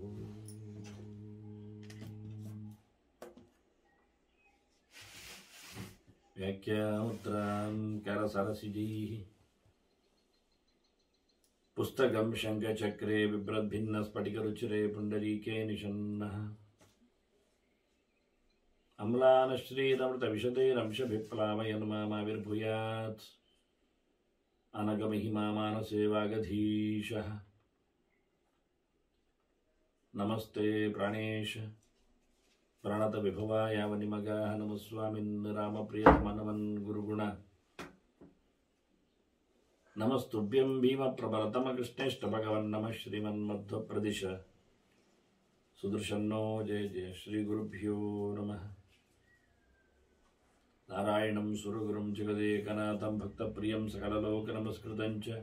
व्याख्यामुद्रां करसरसिजैः पुस्तकं शङ्खचक्रे बिभ्रद्भिन्नस्फटिकरुचिरे पुण्डरीके निषन्नः अम्लानश्रीरमृतविशदैरंशभिप्लावयन् मामाविर्भूयात् अनगमहिमा मानसे वागधीशः नमस्ते प्राणेश प्रणतविभवाय वनिमगाः नमस्वामिन् रामप्रियतमनवन् गुरुगुण नमस्तुभ्यं भीमप्रबलतमकृष्णेष्टभगवन् नमः श्रीमन्मध्वप्रदिश सुदर्शन्नो जय जय श्रीगुरुभ्यो नमः नारायणं सुरगुरुं जगदेकनाथं भक्तप्रियं सकललोकनमस्कृतं च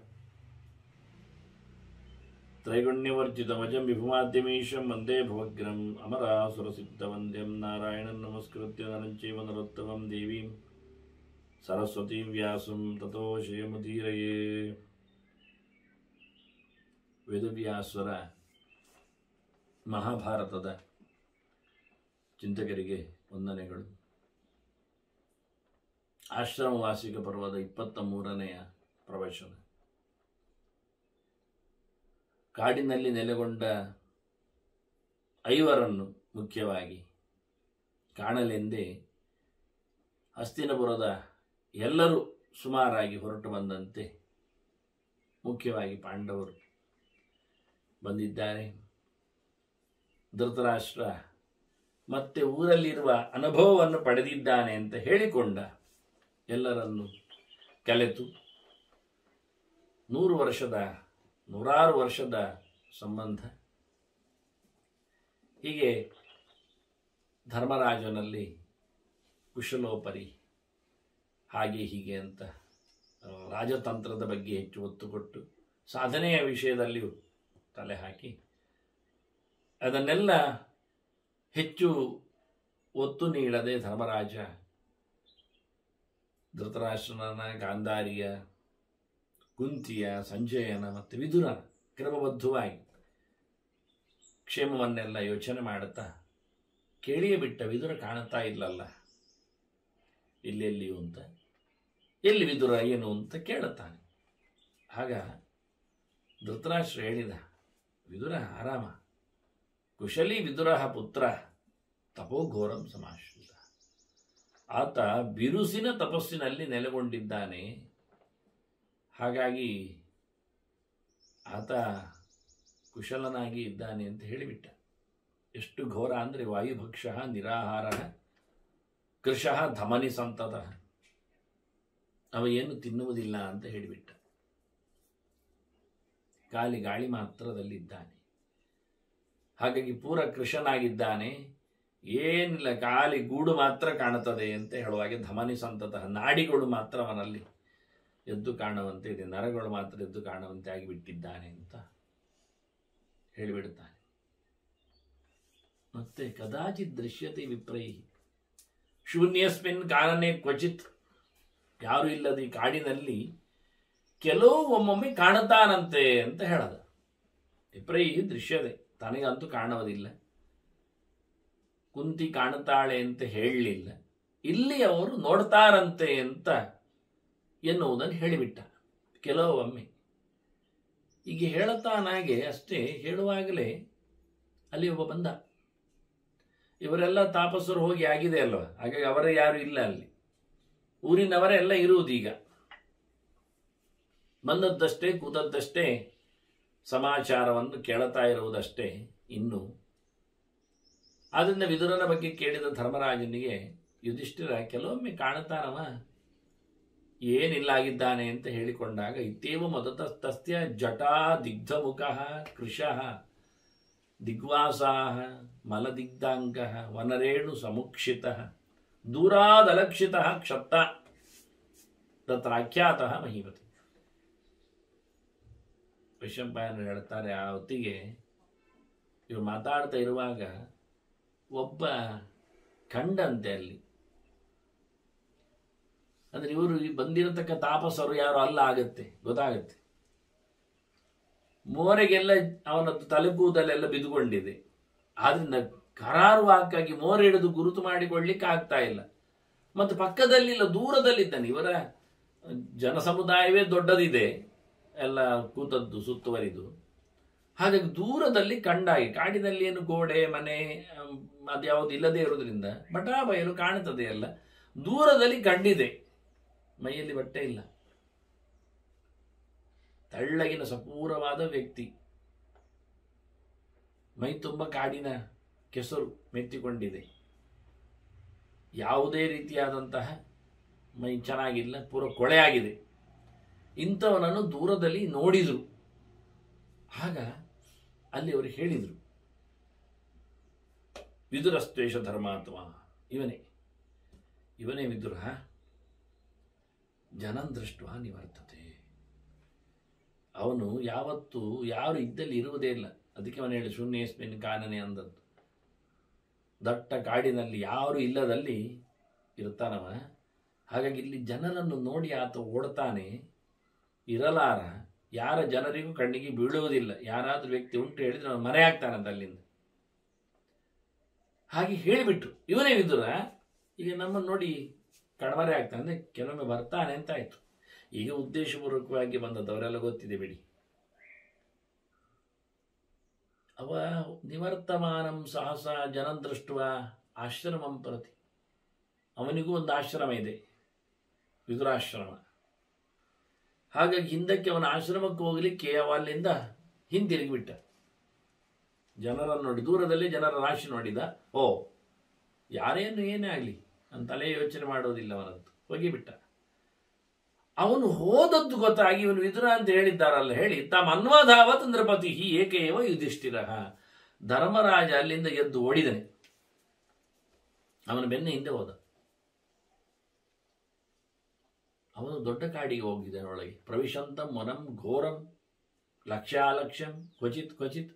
त्रैगुण्यवर्जितमजं विभुमाद्यमीशं वन्दे भवग्रम् अमरासुरसिद्धवन्द्यं नारायणं नमस्कृत्य नरं चैव नरोत्तमं देवीं सरस्वतीं व्यासं ततो श्रियमुदीरये ವೇದವ್ಯಾಸರ ಮಹಾಭಾರತದ ಚಿಂತಕರಿಗೆ ವಂದನೆಗಳು ಆಶ್ರಮವಾಸಿಕ ಪರ್ವದ ಇಪ್ಪತ್ತ ಮೂರನೆಯ ಪ್ರವಚನ ಕಾಡಿನಲ್ಲಿ ನೆಲೆಗೊಂಡ ಐವರನ್ನು ಮುಖ್ಯವಾಗಿ ಕಾಣಲೆಂದೇ ಹಸ್ತಿನಪುರದ ಎಲ್ಲರೂ ಸುಮಾರಾಗಿ ಹೊರಟು ಬಂದಂತೆ ಮುಖ್ಯವಾಗಿ ಪಾಂಡವರು ಬಂದಿದ್ದಾರೆ ಧೃತರಾಷ್ಟ್ರ ಮತ್ತೆ ಊರಲ್ಲಿರುವ ಅನುಭವವನ್ನು ಪಡೆದಿದ್ದಾನೆ ಅಂತ ಹೇಳಿಕೊಂಡ ಎಲ್ಲರನ್ನು ಕಲೆತು ನೂರು ವರ್ಷದ ನೂರಾರು ವರ್ಷದ ಸಂಬಂಧ ಹೀಗೆ ಧರ್ಮರಾಜನಲ್ಲಿ ಕುಶಲೋಪರಿ ಹಾಗೆ ಹೀಗೆ ಅಂತ ಆ, ರಾಜತಂತ್ರದ ಬಗ್ಗೆ ಹೆಚ್ಚು ಒತ್ತು ಕೊಟ್ಟು ಸಾಧನೆಯ ವಿಷಯದಲ್ಲಿಯೂ ತಲೆ ಹಾಕಿ ಅದನ್ನೆಲ್ಲ ಹೆಚ್ಚು ಒತ್ತು ನೀಡದೆ ಧರ್ಮರಾಜ ಧೃತರಾಷ್ಟ್ರನ ಗಾಂಧಾರಿಯ ಕುಂತಿಯ ಸಂಜಯನ ಮತ್ತು ವಿದುರನ ಕ್ರಮಬದ್ಧವಾಗಿ ಕ್ಷೇಮವನ್ನೆಲ್ಲ ಯೋಚನೆ ಮಾಡುತ್ತಾ ಕೇಳಿಯೇ ಬಿಟ್ಟ ವಿದುರ ಕಾಣುತ್ತಾ ಇಲ್ಲಲ್ಲ ಎಲ್ಲೆಲ್ಲಿಯೂ ಅಂತ ಎಲ್ಲಿ ವಿದುರ ಏನು ಅಂತ ಕೇಳುತ್ತಾನೆ ಆಗ ಧೃತರಾಷ್ಟ್ರ ಹೇಳಿದ ವಿದುರ ಆರಾಮ ಕುಶಲಿ ವಿದುರ ಪುತ್ರ ತಪೋಘೋರಂ ಸಮಾಶ್ರಿತ ಆತ ಬಿರುಸಿನ ತಪಸ್ಸಿನಲ್ಲಿ ನೆಲೆಗೊಂಡಿದ್ದಾನೆ ಹಾಗಾಗಿ ಆತ ಕುಶಲನಾಗಿ ಇದ್ದಾನೆ ಅಂತ ಹೇಳಿಬಿಟ್ಟ ಎಷ್ಟು ಘೋರ ಅಂದರೆ ವಾಯುಭಕ್ಷ ನಿರಾಹಾರ ಕೃಶಃ ಧಮನಿ ಸಂತತ ಅವ ಏನು ತಿನ್ನುವುದಿಲ್ಲ ಅಂತ ಹೇಳಿಬಿಟ್ಟ ಖಾಲಿ ಗಾಳಿ ಮಾತ್ರದಲ್ಲಿದ್ದಾನೆ ಹಾಗಾಗಿ ಪೂರ ಕೃಶನಾಗಿದ್ದಾನೆ ಏನಿಲ್ಲ ಖಾಲಿ ಗೂಡು ಮಾತ್ರ ಕಾಣುತ್ತದೆ ಅಂತ ಹೇಳುವಾಗೆ ಧಮನಿ ಸಂತತ ನಾಡಿಗಳು ಮಾತ್ರ ಅವನಲ್ಲಿ ಎದ್ದು ಕಾಣುವಂತೆ ಇದೆ ನರಗಳು ಮಾತ್ರ ಎದ್ದು ಕಾಣುವಂತೆ ಆಗಿಬಿಟ್ಟಿದ್ದಾನೆ ಅಂತ ಹೇಳಿಬಿಡುತ್ತಾನೆ ಮತ್ತೆ ಕದಾಚಿತ್ ದೃಶ್ಯತೆ ವಿಪ್ರೈ ಶೂನ್ಯಸ್ಮಿನ್ ಕಾರಣನೆ ಕ್ವಚಿತ್ ಯಾರು ಇಲ್ಲದ ಈ ಕಾಡಿನಲ್ಲಿ ಕೆಲವು ಒಮ್ಮೊಮ್ಮೆ ಕಾಣುತ್ತಾನಂತೆ ಅಂತ ಹೇಳದ ವಿಪ್ರೈ ದೃಶ್ಯದೆ ತನಗಂತೂ ಕಾಣುವುದಿಲ್ಲ ಕುಂತಿ ಕಾಣುತ್ತಾಳೆ ಅಂತ ಹೇಳಲಿಲ್ಲ ಇಲ್ಲಿ ಅವರು ನೋಡ್ತಾರಂತೆ ಅಂತ ಎನ್ನುವುದನ್ನು ಹೇಳಿಬಿಟ್ಟ ಕೆಲವೊಮ್ಮೆ ಈಗ ಹೇಳುತ್ತಾನಾಗೆ ಅಷ್ಟೇ ಹೇಳುವಾಗಲೇ ಅಲ್ಲಿ ಒಬ್ಬ ಬಂದ ಇವರೆಲ್ಲ ತಾಪಸರು ಹೋಗಿ ಆಗಿದೆ ಅಲ್ವ ಹಾಗಾಗಿ ಅವರೇ ಯಾರು ಇಲ್ಲ ಅಲ್ಲಿ ಊರಿನವರೇ ಎಲ್ಲ ಇರುವುದೀಗ ಬಂದದ್ದಷ್ಟೇ ಕೂತದ್ದಷ್ಟೇ ಸಮಾಚಾರವನ್ನು ಕೇಳುತ್ತಾ ಇರುವುದಷ್ಟೇ ಇನ್ನು ಆದ್ದರಿಂದ ವಿದುರನ ಬಗ್ಗೆ ಕೇಳಿದ ಧರ್ಮರಾಜನಿಗೆ ಯುಧಿಷ್ಠಿರ ಕೆಲವೊಮ್ಮೆ ಕಾಣುತ್ತಾನವ ಏನಿಲ್ಲ ಆಗಿದ್ದಾನೆ ಅಂತ ಹೇಳಿಕೊಂಡಾಗ ಇತ್ತೇವ ಮದತಸ್ತಸ್ಯ ಜಟಾ ದಿಗ್ಧಮುಖ ಕೃಶಃ ದಿಗ್ವಾಸಾಹ ಮಲದಿಗ್ಧಾಂಗ ವನರೇಣು ಸಮುಕ್ಷಿತ ದೂರಾದಲಕ್ಷಿತ ಕ್ಷತ್ತ ತತ್ರಾಖ್ಯಾತ ಮಹೀಪತಿ ವೈಶಂಪಾಯನರು ಹೇಳ್ತಾರೆ ಆ ಹೊತ್ತಿಗೆ ಇವರು ಮಾತಾಡ್ತಾ ಇರುವಾಗ ಒಬ್ಬ ಕಂಡಂತೆ ಅಲ್ಲಿ ಅಂದ್ರೆ ಇವರು ಬಂದಿರತಕ್ಕ ತಾಪಸರು ಯಾರು ಅಲ್ಲ ಆಗತ್ತೆ ಗೊತ್ತಾಗತ್ತೆ ಮೋರೆಗೆಲ್ಲ ಅವನದ್ದು ತಲೆಗೂದಲೆಲ್ಲ ಬಿದ್ದುಕೊಂಡಿದೆ ಆದ್ರಿಂದ ಕರಾರುವಾಕ್ಕಾಗಿ ಮೋರೆ ಹಿಡಿದು ಗುರುತು ಮಾಡಿಕೊಳ್ಳಿಕ್ಕೆ ಆಗ್ತಾ ಇಲ್ಲ ಮತ್ತು ಪಕ್ಕದಲ್ಲಿಲ್ಲ ದೂರದಲ್ಲಿದ್ದಾನೆ ಇವರ ಜನ ಸಮುದಾಯವೇ ದೊಡ್ಡದಿದೆ ಎಲ್ಲ ಕೂತದ್ದು ಸುತ್ತುವರಿದು ಹಾಗಾಗಿ ದೂರದಲ್ಲಿ ಕಂಡಾಗಿ ಕಾಡಿನಲ್ಲಿ ಏನು ಗೋಡೆ ಮನೆ ಅಮ್, ಅದ್ಯಾವುದು ಇಲ್ಲದೆ ಇರೋದ್ರಿಂದ ಬಟಾ ಬಯಲು ಕಾಣುತ್ತದೆ ಎಲ್ಲ ದೂರದಲ್ಲಿ ಕಂಡಿದೆ ಮೈಯಲ್ಲಿ ಬಟ್ಟೆ ಇಲ್ಲ ತೆಳ್ಳಗಿನ ಸಪೂರವಾದ ವ್ಯಕ್ತಿ ಮೈ ತುಂಬ ಕಾಡಿನ ಕೆಸರು ಮೆತ್ತಿಕೊಂಡಿದೆ ಯಾವುದೇ ರೀತಿಯಾದಂತಹ ಮೈ ಚೆನ್ನಾಗಿಲ್ಲ ಪೂರ ಕೊಳೆಯಾಗಿದೆ ಇಂಥವನನ್ನು ದೂರದಲ್ಲಿ ನೋಡಿದರು ಆಗ ಅಲ್ಲಿ ಅವರು ಹೇಳಿದರು ವಿದುರಸ್ತ್ವೇಷ ಧರ್ಮಾತ್ಮ ಇವನೇ ಇವನೇ ವಿದುರ ಜನಂದೃಷ್ಟ ನಿವರ್ತತೆ ಅವನು ಯಾವತ್ತು ಯಾರು ಇದ್ದಲ್ಲಿ ಇರುವುದೇ ಇಲ್ಲ ಅದಕ್ಕೆ ಅವನು ಹೇಳಿ ಶೂನ್ಯಸ್ಮಿನ್ ಕಾನನೆ ಅಂದದ್ದು ದಟ್ಟ ಕಾಡಿನಲ್ಲಿ ಯಾರು ಇಲ್ಲದಲ್ಲಿ ಇರ್ತಾನವ ಹಾಗಾಗಿ ಇಲ್ಲಿ ಜನರನ್ನು ನೋಡಿ ಆತ ಓಡ್ತಾನೆ ಇರಲಾರ ಯಾರ ಜನರಿಗೂ ಕಣ್ಣಿಗೆ ಬೀಳುವುದಿಲ್ಲ ಯಾರಾದ್ರೂ ವ್ಯಕ್ತಿ ಉಂಟು ಹೇಳಿದ್ರೆ ಅವನು ಮರೆ ಆಗ್ತಾನಂತ ಅಲ್ಲಿಂದ ಹಾಗೆ ಹೇಳಿಬಿಟ್ರು ಇವನೇ ವಿದುರ ಈಗ ನಮ್ಮನ್ನು ನೋಡಿ ಕಣ್ಮರೆ ಆಗ್ತಾನೆ ಅಂದ್ರೆ ಕೆಲವೊಮ್ಮೆ ಬರ್ತಾನೆ ಅಂತ ಆಯ್ತು ಈಗ ಉದ್ದೇಶಪೂರ್ವಕವಾಗಿ ಬಂದದ್ದು ಅವರೆಲ್ಲ ಗೊತ್ತಿದೆ ಬಿಡಿ ಅವ ನಿವರ್ತಮಾನಂ ಸಾಹಸ ಜನದೃಷ್ಟುವ ಆಶ್ರಮಂ ಪ್ರತಿ ಅವನಿಗೂ ಒಂದು ಆಶ್ರಮ ಇದೆ ವಿದುರಾಶ್ರಮ ಹಾಗಾಗಿ ಹಿಂದಕ್ಕೆ ಅವನ ಆಶ್ರಮಕ್ಕೆ ಹೋಗಲಿಕ್ಕೆ ಅವ ಅಲ್ಲಿಂದ ಹಿಂದಿರುಗಿ ಬಿಟ್ಟ ಜನರನ್ನು ನೋಡಿ ದೂರದಲ್ಲಿ ಜನರ ರಾಶಿ ನೋಡಿದ ಓ ಯಾರೇನು ಏನೇ ಆಗಲಿ ನನ್ನ ತಲೆ ಯೋಚನೆ ಮಾಡೋದಿಲ್ಲ ಅವನದ್ದು ಹೋಗಿಬಿಟ್ಟ ಅವನು ಹೋದದ್ದು ಗೊತ್ತಾಗಿ ಇವನು ವಿದುರ ಅಂತ ಹೇಳಿದ್ದಾರಲ್ಲ ಹೇಳಿ ತಮ್ಮ ಅನ್ವಧಾವತ್ ನೃಪತಿ ಏಕೇವ ಯುಧಿಷ್ಠಿರ ಧರ್ಮರಾಜ ಅಲ್ಲಿಂದ ಎದ್ದು ಓಡಿದನೆ ಅವನ ಬೆನ್ನ ಹಿಂದೆ ಹೋದ ಅವನು ದೊಡ್ಡ ಕಾಡಿಗೆ ಹೋಗಿದ್ದಾನೆ ಒಳಗೆ ಪ್ರವಿಶಂತಂ ವನಂ ಘೋರಂ ಲಕ್ಷ್ಯಾಲಕ್ಷ್ಯಂ ಕ್ವಚಿತ್ ಕ್ವಚಿತ್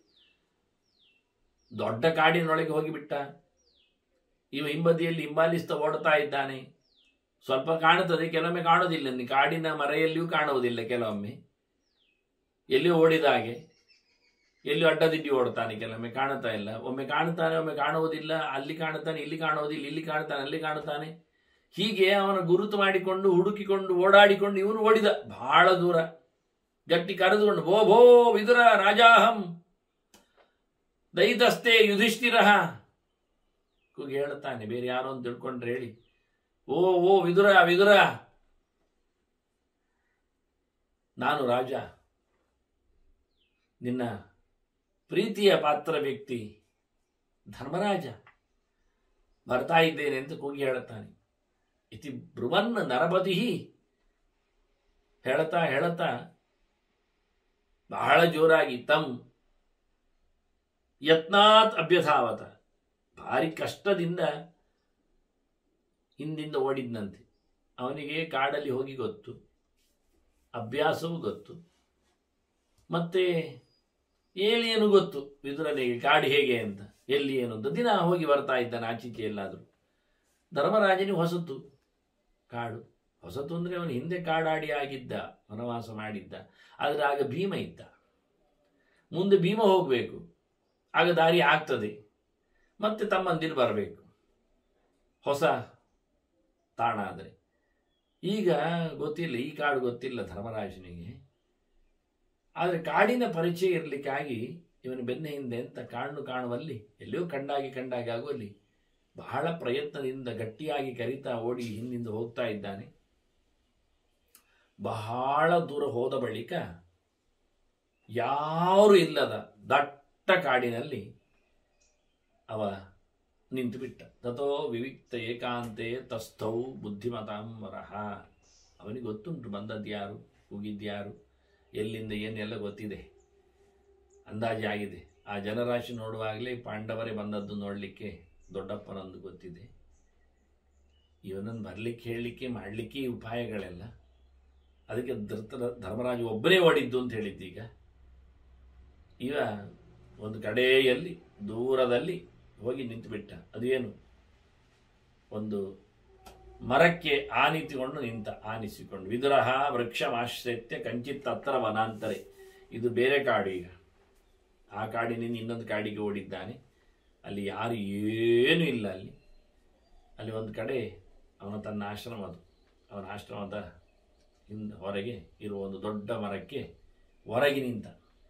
ದೊಡ್ಡ ಕಾಡಿನೊಳಗೆ ಹೋಗಿಬಿಟ್ಟ ಇವ ಹಿಂಬದಿಯಲ್ಲಿ ಹಿಂಬಾಲಿಸ್ತಾ ಓಡ್ತಾ ಇದ್ದಾನೆ ಸ್ವಲ್ಪ ಕಾಣುತ್ತದೆ ಕೆಲವೊಮ್ಮೆ ಕಾಣೋದಿಲ್ಲ ನೀ ಕಾಡಿನ ಮರೆಯಲ್ಲಿಯೂ ಕಾಣುವುದಿಲ್ಲ ಕೆಲವೊಮ್ಮೆ ಎಲ್ಲಿಯೂ ಓಡಿದ ಹಾಗೆ ಎಲ್ಲಿಯೂ ಅಡ್ಡದಿಡ್ಡಿ ಓಡ್ತಾನೆ ಕೆಲವೊಮ್ಮೆ ಕಾಣುತ್ತಾ ಇಲ್ಲ ಒಮ್ಮೆ ಕಾಣುತ್ತಾನೆ ಒಮ್ಮೆ ಕಾಣುವುದಿಲ್ಲ ಅಲ್ಲಿ ಕಾಣುತ್ತಾನೆ ಇಲ್ಲಿ ಕಾಣುವುದಿಲ್ಲ ಇಲ್ಲಿ ಕಾಣುತ್ತಾನೆ ಅಲ್ಲಿ ಕಾಣುತ್ತಾನೆ ಹೀಗೆ ಅವನ ಗುರುತು ಮಾಡಿಕೊಂಡು ಹುಡುಕಿಕೊಂಡು ಓಡಾಡಿಕೊಂಡು ಇವನು ಓಡಿದ ಬಹಳ ದೂರ ಗಟ್ಟಿ ಕರೆದುಕೊಂಡು ಭೋ ಭೋ ವಿದುರ ರಾಜಾಹಂ ದೈತಸ್ತೆ ಯುಧಿಷ್ಠಿರ ಕೂಗಿ ಹೇಳುತ್ತಾನೆ ಬೇರೆ ಯಾರೋ ಅಂತ ತಿಳ್ಕೊಂಡ್ರೆ ಹೇಳಿ ಓ ಓ ವಿದುರ ವಿದುರ ನಾನು ರಾಜ ನಿನ್ನ ಪ್ರೀತಿಯ ಪಾತ್ರ ವ್ಯಕ್ತಿ ಧರ್ಮರಾಜ ಬರ್ತಾ ಇದ್ದೇನೆ ಅಂತ ಕೂಗಿ ಹೇಳುತ್ತಾನೆ ಇತಿ ಬ್ರುವನ್ ನರಪತಿ ಹೇಳತಾ ಹೇಳತಾ ಬಹಳ ಜೋರಾಗಿ ತಮ್ ಯತ್ನಾತ್ ಅಭ್ಯಥಾವತ ಭಾರಿ ಕಷ್ಟದಿಂದ ಹಿಂದಿಂದ ಓಡಿದ್ನಂತೆ ಅವನಿಗೆ ಕಾಡಲ್ಲಿ ಹೋಗಿ ಗೊತ್ತು ಅಭ್ಯಾಸವೂ ಗೊತ್ತು ಮತ್ತೆ ಏಳಿ ಏನು ಗೊತ್ತು ವಿದುರನಿಗೆ ಕಾಡು ಹೇಗೆ ಅಂತ ಎಲ್ಲಿ ಏನು ಅಂತ ದಿನ ಹೋಗಿ ಬರ್ತಾ ಇದ್ದಾನೆ ಆಚೀಚೆ ಎಲ್ಲಾದರೂ ಧರ್ಮರಾಜನಿಗೆ ಹೊಸತು ಕಾಡು ಹೊಸತು ಅಂದರೆ ಅವನು ಹಿಂದೆ ಕಾಡಾಡಿ ಆಗಿದ್ದ ವನವಾಸ ಮಾಡಿದ್ದ ಆದರೆ ಆಗ ಭೀಮ ಇದ್ದ ಮುಂದೆ ಭೀಮ ಹೋಗಬೇಕು ಆಗ ದಾರಿ ಆಗ್ತದೆ ಮತ್ತೆ ತಮ್ಮಂದಿರು ಬರಬೇಕು ಹೊಸ ತಾಣ ಆದರೆ ಈಗ ಗೊತ್ತಿಲ್ಲ ಈ ಕಾಡು ಗೊತ್ತಿಲ್ಲ ಧರ್ಮರಾಜನಿಗೆ ಆದರೆ ಕಾಡಿನ ಪರಿಚಯ ಇರಲಿಕ್ಕಾಗಿ ಇವನ ಬೆನ್ನ ಹಿಂದೆ ಅಂತ ಕಾಣು ಕಾಣುವಲ್ಲಿ ಎಲ್ಲಿಯೋ ಕಂಡಾಗಿ ಕಂಡಾಗಿ ಆಗುವಲ್ಲಿ ಬಹಳ ಪ್ರಯತ್ನದಿಂದ ಗಟ್ಟಿಯಾಗಿ ಕರಿತಾ ಓಡಿ ಹಿಂದಿಂದ ಹೋಗ್ತಾ ಇದ್ದಾನೆ ಬಹಳ ದೂರ ಹೋದ ಬಳಿಕ ಯಾರು ಇಲ್ಲದ ದಟ್ಟ ಕಾಡಿನಲ್ಲಿ ಅವ ನಿಂತು ಬಿಟ್ಟ ತಥೋ ವಿವಿಕ್ತ ಏಕಾಂತೆ ತಸ್ಥೌ ಬುದ್ಧಿಮತಾಂ ವರಹ ಅವನಿಗೆ ಗೊತ್ತುಂಟು ಬಂದದ್ದು ಯಾರು ಹೋಗಿದ್ಯಾರು ಎಲ್ಲಿಂದ ಏನೆಲ್ಲ ಗೊತ್ತಿದೆ ಅಂದಾಜಾಗಿದೆ ಆ ಜನರಾಶಿ ನೋಡುವಾಗಲೇ ಪಾಂಡವರೇ ಬಂದದ್ದು ನೋಡಲಿಕ್ಕೆ ದೊಡ್ಡಪ್ಪನೊಂದು ಗೊತ್ತಿದೆ ಇವನನ್ನು ಬರಲಿಕ್ಕೆ ಹೇಳಲಿಕ್ಕೆ ಮಾಡಲಿಕ್ಕೆ ಈ ಉಪಾಯಗಳೆಲ್ಲ ಅದಕ್ಕೆ ಧೃತರ ಧರ್ಮರಾಜ ಒಬ್ಬನೇ ಓಡಿದ್ದು ಅಂತ ಹೇಳಿದ್ದೀಗ ಇವ ಒಂದು ಕಡೆಯಲ್ಲಿ ದೂರದಲ್ಲಿ ಹೋಗಿ ನಿಂತುಬಿಟ್ಟ ಅದೇನು ಒಂದು ಮರಕ್ಕೆ ಆನಿಸಿಕೊಂಡು ನಿಂತ ಆನಿಸಿಕೊಂಡು ವಿದುರಹ ವೃಕ್ಷಮಾಶ್ರಿತ್ಯ ಕಂಚಿತ್ ಅತ್ರ ವನಾಂತರೆ ಇದು ಬೇರೆ ಕಾಡು ಈಗ ಆ ಕಾಡಿನಿಂದ ಇನ್ನೊಂದು ಕಾಡಿಗೆ ಓಡಿದ್ದಾನೆ ಅಲ್ಲಿ ಯಾರು ಏನೂ ಇಲ್ಲ ಅಲ್ಲಿ ಅಲ್ಲಿ ಒಂದು ಕಡೆ ಅವನ ತನ್ನ ಆಶ್ರಮ ಅದು ಅವನ ಆಶ್ರಮದ ಹಿಂದ ಹೊರಗೆ ಇರುವ ಒಂದು ದೊಡ್ಡ ಮರಕ್ಕೆ ಹೊರಗೆ ನಿಂತ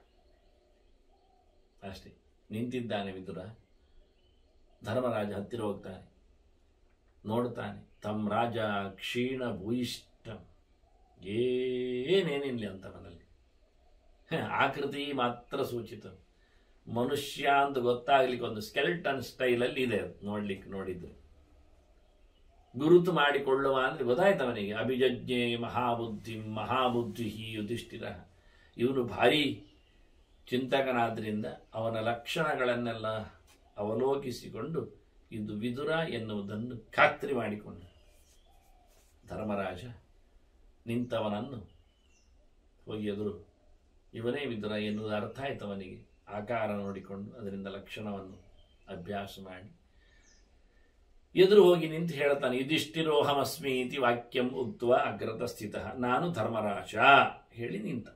ಅಷ್ಟೇ ನಿಂತಿದ್ದಾನೆ ವಿದುರ ಧರ್ಮರಾಜ ಹತ್ತಿರ ಹೋಗ್ತಾನೆ ನೋಡ್ತಾನೆ ತಮ್ಮ ರಾಜ ಕ್ಷೀಣ ಭೂಯಿಷ್ಠ ಏನೇನಿಲ್ಲ ಅಂತವನಲ್ಲಿ ಹ, ಆಕೃತಿ ಮಾತ್ರ ಸೂಚಿತ ಮನುಷ್ಯ ಅಂತ ಗೊತ್ತಾಗ್ಲಿಕ್ಕೆ ಒಂದು ಸ್ಕೆಲ್ಟನ್ ಸ್ಟೈಲಲ್ಲಿ ಇದೆ ಅದು ನೋಡ್ಲಿಕ್ಕೆ ನೋಡಿದ್ರು ಗುರುತು ಮಾಡಿಕೊಳ್ಳುವ ಅಂದ್ರೆ ಗೊತ್ತಾಯ್ತು ಅವನಿಗೆ ಅಭಿಜಜ್ಞೆ ಮಹಾಬುದ್ಧಿ ಮಹಾಬುದ್ಧಿ ಯುಧಿಷ್ಠಿರ ಇವನು ಭಾರಿ ಚಿಂತಕನಾದ್ರಿಂದ ಅವನ ಲಕ್ಷಣಗಳನ್ನೆಲ್ಲ ಅವಲೋಕಿಸಿಕೊಂಡು ಇದು ವಿದುರ ಎನ್ನುವುದನ್ನು ಖಾತ್ರಿ ಮಾಡಿಕೊಂಡ ಧರ್ಮರಾಜ ನಿಂತವನನ್ನು ಹೋಗಿ ಎದುರು ಇವನೇ ವಿದುರ ಎನ್ನುವುದು ಅರ್ಥ ಆಯ್ತು ಅವನಿಗೆ ಆಕಾರ ನೋಡಿಕೊಂಡು ಅದರಿಂದ ಲಕ್ಷಣವನ್ನು ಅಭ್ಯಾಸ ಮಾಡಿ ಎದುರು ಹೋಗಿ ನಿಂತು ಹೇಳ್ತಾನೆ ಯುಧಿಷ್ಠಿರೋಹಮಸ್ಮಿ ಇತಿ ವಾಕ್ಯಂ ಉಕ್ತವ ಅಗ್ರತ ಸ್ಥಿತ ನಾನು ಧರ್ಮರಾಜ ಹೇಳಿ ನಿಂತ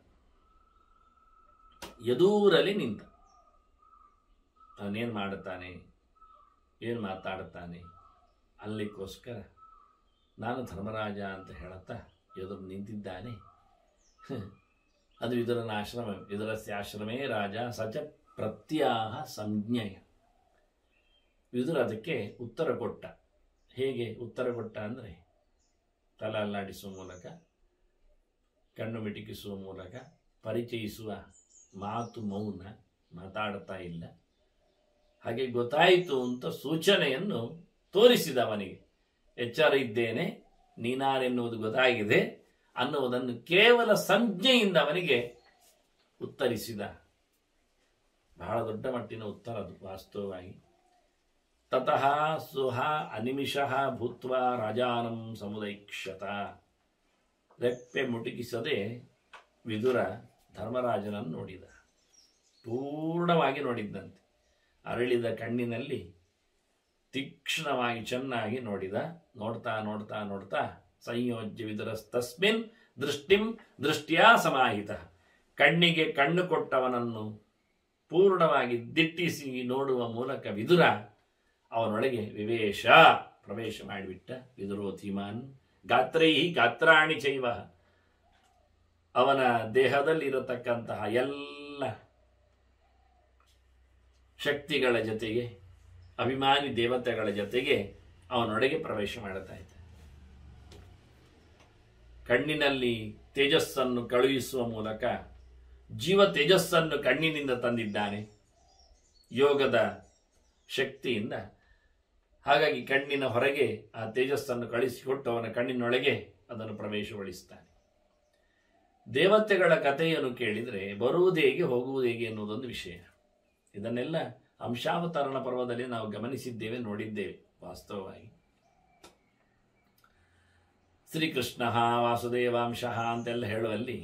ಎದೂರಲ್ಲಿ ನಿಂತ ಅವನೇನು ಮಾಡುತ್ತಾನೆ ಏನು ಮಾತಾಡುತ್ತಾನೆ ಅಲ್ಲಿಗೋಸ್ಕರ ನಾನು ಧರ್ಮರಾಜ ಅಂತ ಹೇಳುತ್ತಾ ಎದುರು ನಿಂತಿದ್ದಾನೆ ಹ್ಮ್. ಅದು ಇದರನ ಆಶ್ರಮ ಇದರಸ್ಯ ಆಶ್ರಮೇ ರಾಜ ಸಚ ಪ್ರತ್ಯಾಹ ಸಂಜ್ಞೆಯ ವಿದುರ ಅದಕ್ಕೆ ಉತ್ತರ ಕೊಟ್ಟ ಹೇಗೆ ಉತ್ತರ ಕೊಟ್ಟ ಅಂದರೆ ತಲ ಅಲ್ಲಾಡಿಸುವ ಮೂಲಕ ಕಣ್ಣು ಮಿಟಿಕಿಸುವ ಮೂಲಕ ಪರಿಚಯಿಸುವ ಮಾತು ಮೌನ ಮಾತಾಡ್ತಾ ಇಲ್ಲ ಹಾಗೆ ಗೊತ್ತಾಯಿತು ಅಂತ ಸೂಚನೆಯನ್ನು ತೋರಿಸಿದ ಅವನಿಗೆ ಎಚ್ಚರ ಇದ್ದೇನೆ ನೀನಾರೆನ್ನುವುದು ಗೊತ್ತಾಗಿದೆ ಅನ್ನುವುದನ್ನು ಕೇವಲ ಸಂಜ್ಞೆಯಿಂದ ಅವನಿಗೆ ಉತ್ತರಿಸಿದ ಬಹಳ ದೊಡ್ಡ ಮಟ್ಟಿನ ಉತ್ತರ ಅದು ವಾಸ್ತವವಾಗಿ ತತಃ ಸುಹ ಅನಿಮಿಷಃ ಭೂತ್ವ ರಾಜಾನಂ ಸಮುದೈಕ್ಷತ ರೆಪ್ಪೆ ಮುಟುಕಿಸದೆ ವಿದುರ ಧರ್ಮರಾಜನನ್ನು ನೋಡಿದ ಪೂರ್ಣವಾಗಿ ನೋಡಿದ್ದಂತೆ ಅರಳಿದ ಕಣ್ಣಿನಲ್ಲಿ ತೀಕ್ಷ್ಣವಾಗಿ ಚೆನ್ನಾಗಿ ನೋಡಿದ ನೋಡ್ತಾ ನೋಡ್ತಾ ನೋಡ್ತಾ ಸಂಯೋಜ್ಯ ವಿದುರಸ್ತಸ್ಮಿನ್ ದೃಷ್ಟಿಂ ದೃಷ್ಟಿಯ ಸಮಾಹಿತ ಕಣ್ಣಿಗೆ ಕಣ್ಣು ಕೊಟ್ಟವನನ್ನು ಪೂರ್ಣವಾಗಿ ದಿಟ್ಟಿಸಿ ನೋಡುವ ಮೂಲಕ ವಿದುರ ಅವನೊಳಗೆ ವಿವೇಶ ಪ್ರವೇಶ ಮಾಡಿಬಿಟ್ಟ ವಿದುರೋಧಿಮಾನ್ ಗಾತ್ರೈ ಗಾತ್ರಾಣಿ ಚೈವ ಅವನ ದೇಹದಲ್ಲಿರತಕ್ಕಂತಹ ಎಲ್ಲ ಶಕ್ತಿಗಳ ಜೊತೆಗೆ ಅಭಿಮಾನಿ ದೇವತೆಗಳ ಜೊತೆಗೆ ಅವನೊಳಗೆ ಪ್ರವೇಶ ಮಾಡುತ್ತಾ ಇದ್ದ ಕಣ್ಣಿನಲ್ಲಿ ತೇಜಸ್ಸನ್ನು ಕಳುಹಿಸುವ ಮೂಲಕ ಜೀವ ತೇಜಸ್ಸನ್ನು ಕಣ್ಣಿನಿಂದ ತಂದಿದ್ದಾನೆ ಯೋಗದ ಶಕ್ತಿಯಿಂದ ಹಾಗಾಗಿ ಕಣ್ಣಿನ ಹೊರಗೆ ಆ ತೇಜಸ್ಸನ್ನು ಕಳಿಸಿಕೊಟ್ಟು ಅವನ ಕಣ್ಣಿನೊಳಗೆ ಅದನ್ನು ಪ್ರವೇಶಗೊಳಿಸ್ತಾನೆ ದೇವತೆಗಳ ಕಥೆಯನ್ನು ಕೇಳಿದರೆ ಬರುವುದೇಗೆ ಹೋಗುವುದೇಗೆ ಎನ್ನುವುದೊಂದು ವಿಷಯ ಇದನ್ನೆಲ್ಲ ಅಂಶಾವತರಣ ಪರ್ವದಲ್ಲಿ ನಾವು ಗಮನಿಸಿದ್ದೇವೆ ನೋಡಿದ್ದೇವೆ ವಾಸ್ತವವಾಗಿ ಶ್ರೀಕೃಷ್ಣ ವಾಸುದೇವಾಂಶ ಅಂತೆಲ್ಲ ಹೇಳುವಲ್ಲಿ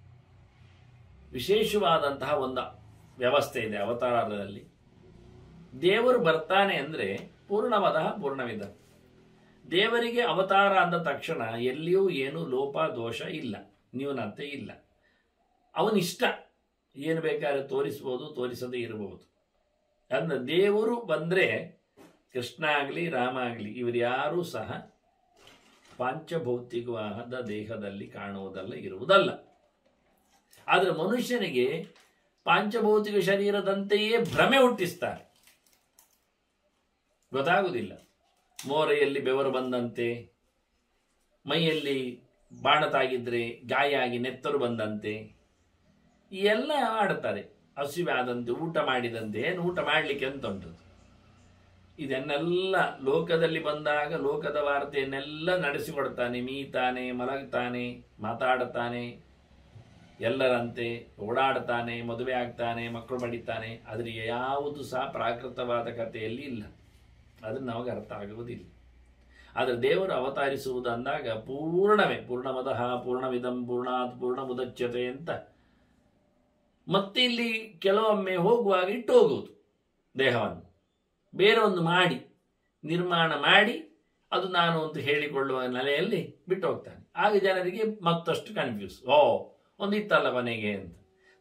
ವಿಶೇಷವಾದಂತಹ ಒಂದು ವ್ಯವಸ್ಥೆ ಇದೆ ಅವತಾರದಲ್ಲಿ ದೇವರು ಬರ್ತಾನೆ ಅಂದರೆ ಪೂರ್ಣವದ ಪೂರ್ಣವಿದ ದೇವರಿಗೆ ಅವತಾರ ಅಂದ ತಕ್ಷಣ ಎಲ್ಲಿಯೂ ಏನೂ ಲೋಪ ದೋಷ ಇಲ್ಲ ನ್ಯೂನತೆ ಇಲ್ಲ ಅವನಿಷ್ಟ ಏನು ಬೇಕಾದ್ರೆ ತೋರಿಸ್ಬೋದು ತೋರಿಸದೇ ಇರಬಹುದು ಅಂದ್ರೆ ದೇವರು ಬಂದರೆ ಕೃಷ್ಣ ಆಗಲಿ ರಾಮ ಆಗಲಿ ಇವರು ಯಾರೂ ಸಹ ಪಾಂಚಭೌತಿಕವಾದ ದೇಹದಲ್ಲಿ ಕಾಣುವುದಲ್ಲ ಇರುವುದಲ್ಲ ಆದರೆ ಮನುಷ್ಯನಿಗೆ ಪಾಂಚಭೌತಿಕ ಶರೀರದಂತೆಯೇ ಭ್ರಮೆ ಹುಟ್ಟಿಸ್ತಾರೆ ಗೊತ್ತಾಗುವುದಿಲ್ಲ ಮೋರೆಯಲ್ಲಿ ಬೆವರು ಬಂದಂತೆ ಮೈಯಲ್ಲಿ ಬಾಣ ತಾಗಿದ್ರೆ ಗಾಯ ಆಗಿ ನೆತ್ತರು ಬಂದಂತೆ ಈ ಎಲ್ಲ ಆಡ್ತಾರೆ ಹಸಿವೆ ಆದಂತೆ ಊಟ ಮಾಡಿದಂತೆ ಏನು ಊಟ ಮಾಡಲಿಕ್ಕೆ ಅಂತ ಉಂಟು ಇದನ್ನೆಲ್ಲ ಲೋಕದಲ್ಲಿ ಬಂದಾಗ ಲೋಕದ ವಾರ್ತೆಯನ್ನೆಲ್ಲ ನಡೆಸಿಕೊಡ್ತಾನೆ ಮೀತಾನೆ ಮಲಗ್ತಾನೆ ಮಾತಾಡ್ತಾನೆ ಎಲ್ಲರಂತೆ ಓಡಾಡ್ತಾನೆ ಮದುವೆ ಆಗ್ತಾನೆ ಮಕ್ಕಳು ಪಡಿತಾನೆ ಆದರೆ ಯಾವುದು ಸಹ ಪ್ರಾಕೃತವಾದ ಕಥೆಯಲ್ಲಿ ಇಲ್ಲ ಅದನ್ನು ನಮಗೆ ಅರ್ಥ ಆಗುವುದಿಲ್ಲ ಆದರೆ ದೇವರು ಅವತರಿಸುವುದು ಅಂದಾಗ ಪೂರ್ಣವೇ ಪೂರ್ಣಮದಃ ಪೂರ್ಣವಿದಂ ಪೂರ್ಣಾತ್ ಪೂರ್ಣ ಮುದಚ್ಯತೆ ಅಂತ ಮತ್ತೆ ಇಲ್ಲಿ ಕೆಲವೊಮ್ಮೆ ಹೋಗುವಾಗ ಇಟ್ಟು ಹೋಗುವುದು ದೇಹವನ್ನು ಬೇರೆ ಒಂದು ಮಾಡಿ ನಿರ್ಮಾಣ ಮಾಡಿ ಅದು ನಾನು ಅಂತ ಹೇಳಿಕೊಳ್ಳುವ ನೆಲೆಯಲ್ಲಿ ಬಿಟ್ಟು ಹೋಗ್ತಾನೆ ಆಗ ಜನರಿಗೆ ಮತ್ತಷ್ಟು ಕನ್ಫ್ಯೂಸ್ ಓ ಒಂದು ಇತ್ತಲ್ಲ ಕೊನೆಗೆ ಅಂತ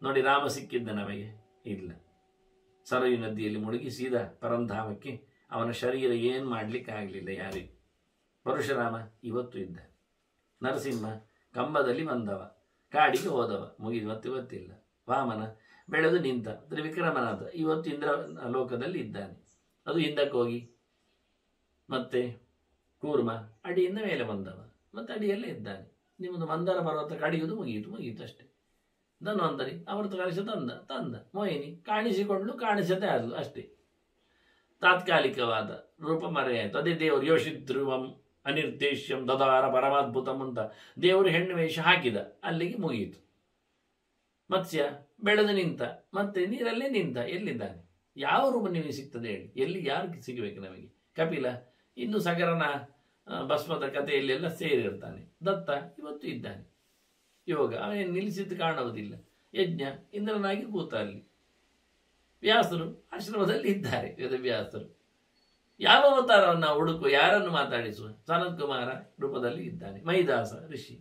ನೋಡಿ ರಾಮ ಸಿಕ್ಕಿದ್ದ ನಮಗೆ ಇಲ್ಲ ಸರಯು ನದಿಯಲ್ಲಿ ಮುಳುಗಿ ಸೀದಾ ಪರಂಧಾಮಕ್ಕೆ ಅವನ ಶರೀರ ಏನು ಮಾಡ್ಲಿಕ್ಕೆ ಆಗಲಿಲ್ಲ ಯಾರಿಗೂ ಪರಶುರಾಮ ಇವತ್ತು ಇದ್ದ ನರಸಿಂಹ ಕಂಬದಲ್ಲಿ ಬಂದವ ಕಾಡಿಗೆ ಹೋದವ ಮುಗಿದು ಮತ್ತೆ ಇವತ್ತಿಲ್ಲ ವಾಮನ ಬೆಳೆದು ನಿಂತ ತ್ರಿವಿಕ್ರಮನಾದ ಇವತ್ತು ಇಂದ್ರ ಲೋಕದಲ್ಲಿ ಇದ್ದಾನೆ ಅದು ಹಿಂದಕ್ಕೆ ಹೋಗಿ ಮತ್ತೆ ಕೂರ್ಮ ಅಡಿಯಿಂದ ಮೇಲೆ ಬಂದವ ಮತ್ತೆ ಅಡಿಯಲ್ಲೇ ಇದ್ದಾನೆ ನಿಮ್ಮದು ಮಂದಾರ ಪರ್ವತ ಕಡಿಯುವುದು ಮುಗಿಯಿತು ಮುಗಿಯಿತು ಅಷ್ಟೇ ಧನ್ವಂತರಿ ಅಮೃತ ಕಲಶ ತಂದ ತಂದ ಮೋಹಿನಿ ಕಾಣಿಸಿಕೊಂಡು ಕಾಣಿಸದೆ ಆದಲು ಅಷ್ಟೇ ತಾತ್ಕಾಲಿಕವಾದ ರೂಪ ಮರೆಯಾಯಿತು ಅದೇ ದೇವರು ಯೋಷಿಧ್ರುವಂ ಅನಿರ್ದೇಶ್ಯಂ ದದಾರ ಪರಮಾದ್ಭುತಂ ಅಂತ ದೇವರು ಹೆಣ್ಣು ವೇಷ ಹಾಕಿದ ಅಲ್ಲಿಗೆ ಮುಗಿಯಿತು ಮತ್ಸ್ಯ ಬೆಳೆದು ನಿಂತ ಮತ್ತೆ ನೀರಲ್ಲೇ ನಿಂತ ಎಲ್ಲಿದ್ದಾನೆ ಯಾವ ರೂಪ ನಿಮಗೆ ಸಿಗ್ತದೆ ಹೇಳಿ ಎಲ್ಲಿ ಯಾರು ಸಿಗಬೇಕು ನಮಗೆ ಕಪಿಲ ಇನ್ನು ಸಗರನ ಆ, ಭಸ್ಮದ ಕಥೆಯಲ್ಲೆಲ್ಲ ಸೇರಿರ್ತಾನೆ ದತ್ತ ಇವತ್ತು ಇದ್ದಾನೆ ಯೋಗ ಅವನೇನು ನಿಲ್ಲಿಸಿದ್ದು ಕಾಣುವುದಿಲ್ಲ ಯಜ್ಞ ಇಂದ್ರನಾಗಿ ಕೂತ ಅಲ್ಲಿ ವ್ಯಾಸರು ಆಶ್ರಮದಲ್ಲಿ ಇದ್ದಾರೆ ವೇದವ್ಯಾಸರು ಯಾವ ಅವತಾರವನ್ನು ಹುಡುಕು ಯಾರನ್ನು ಮಾತಾಡಿಸುವ ಸನತ್ ಕುಮಾರ ರೂಪದಲ್ಲಿ ಇದ್ದಾನೆ ಮೈದಾಸ ಋಷಿ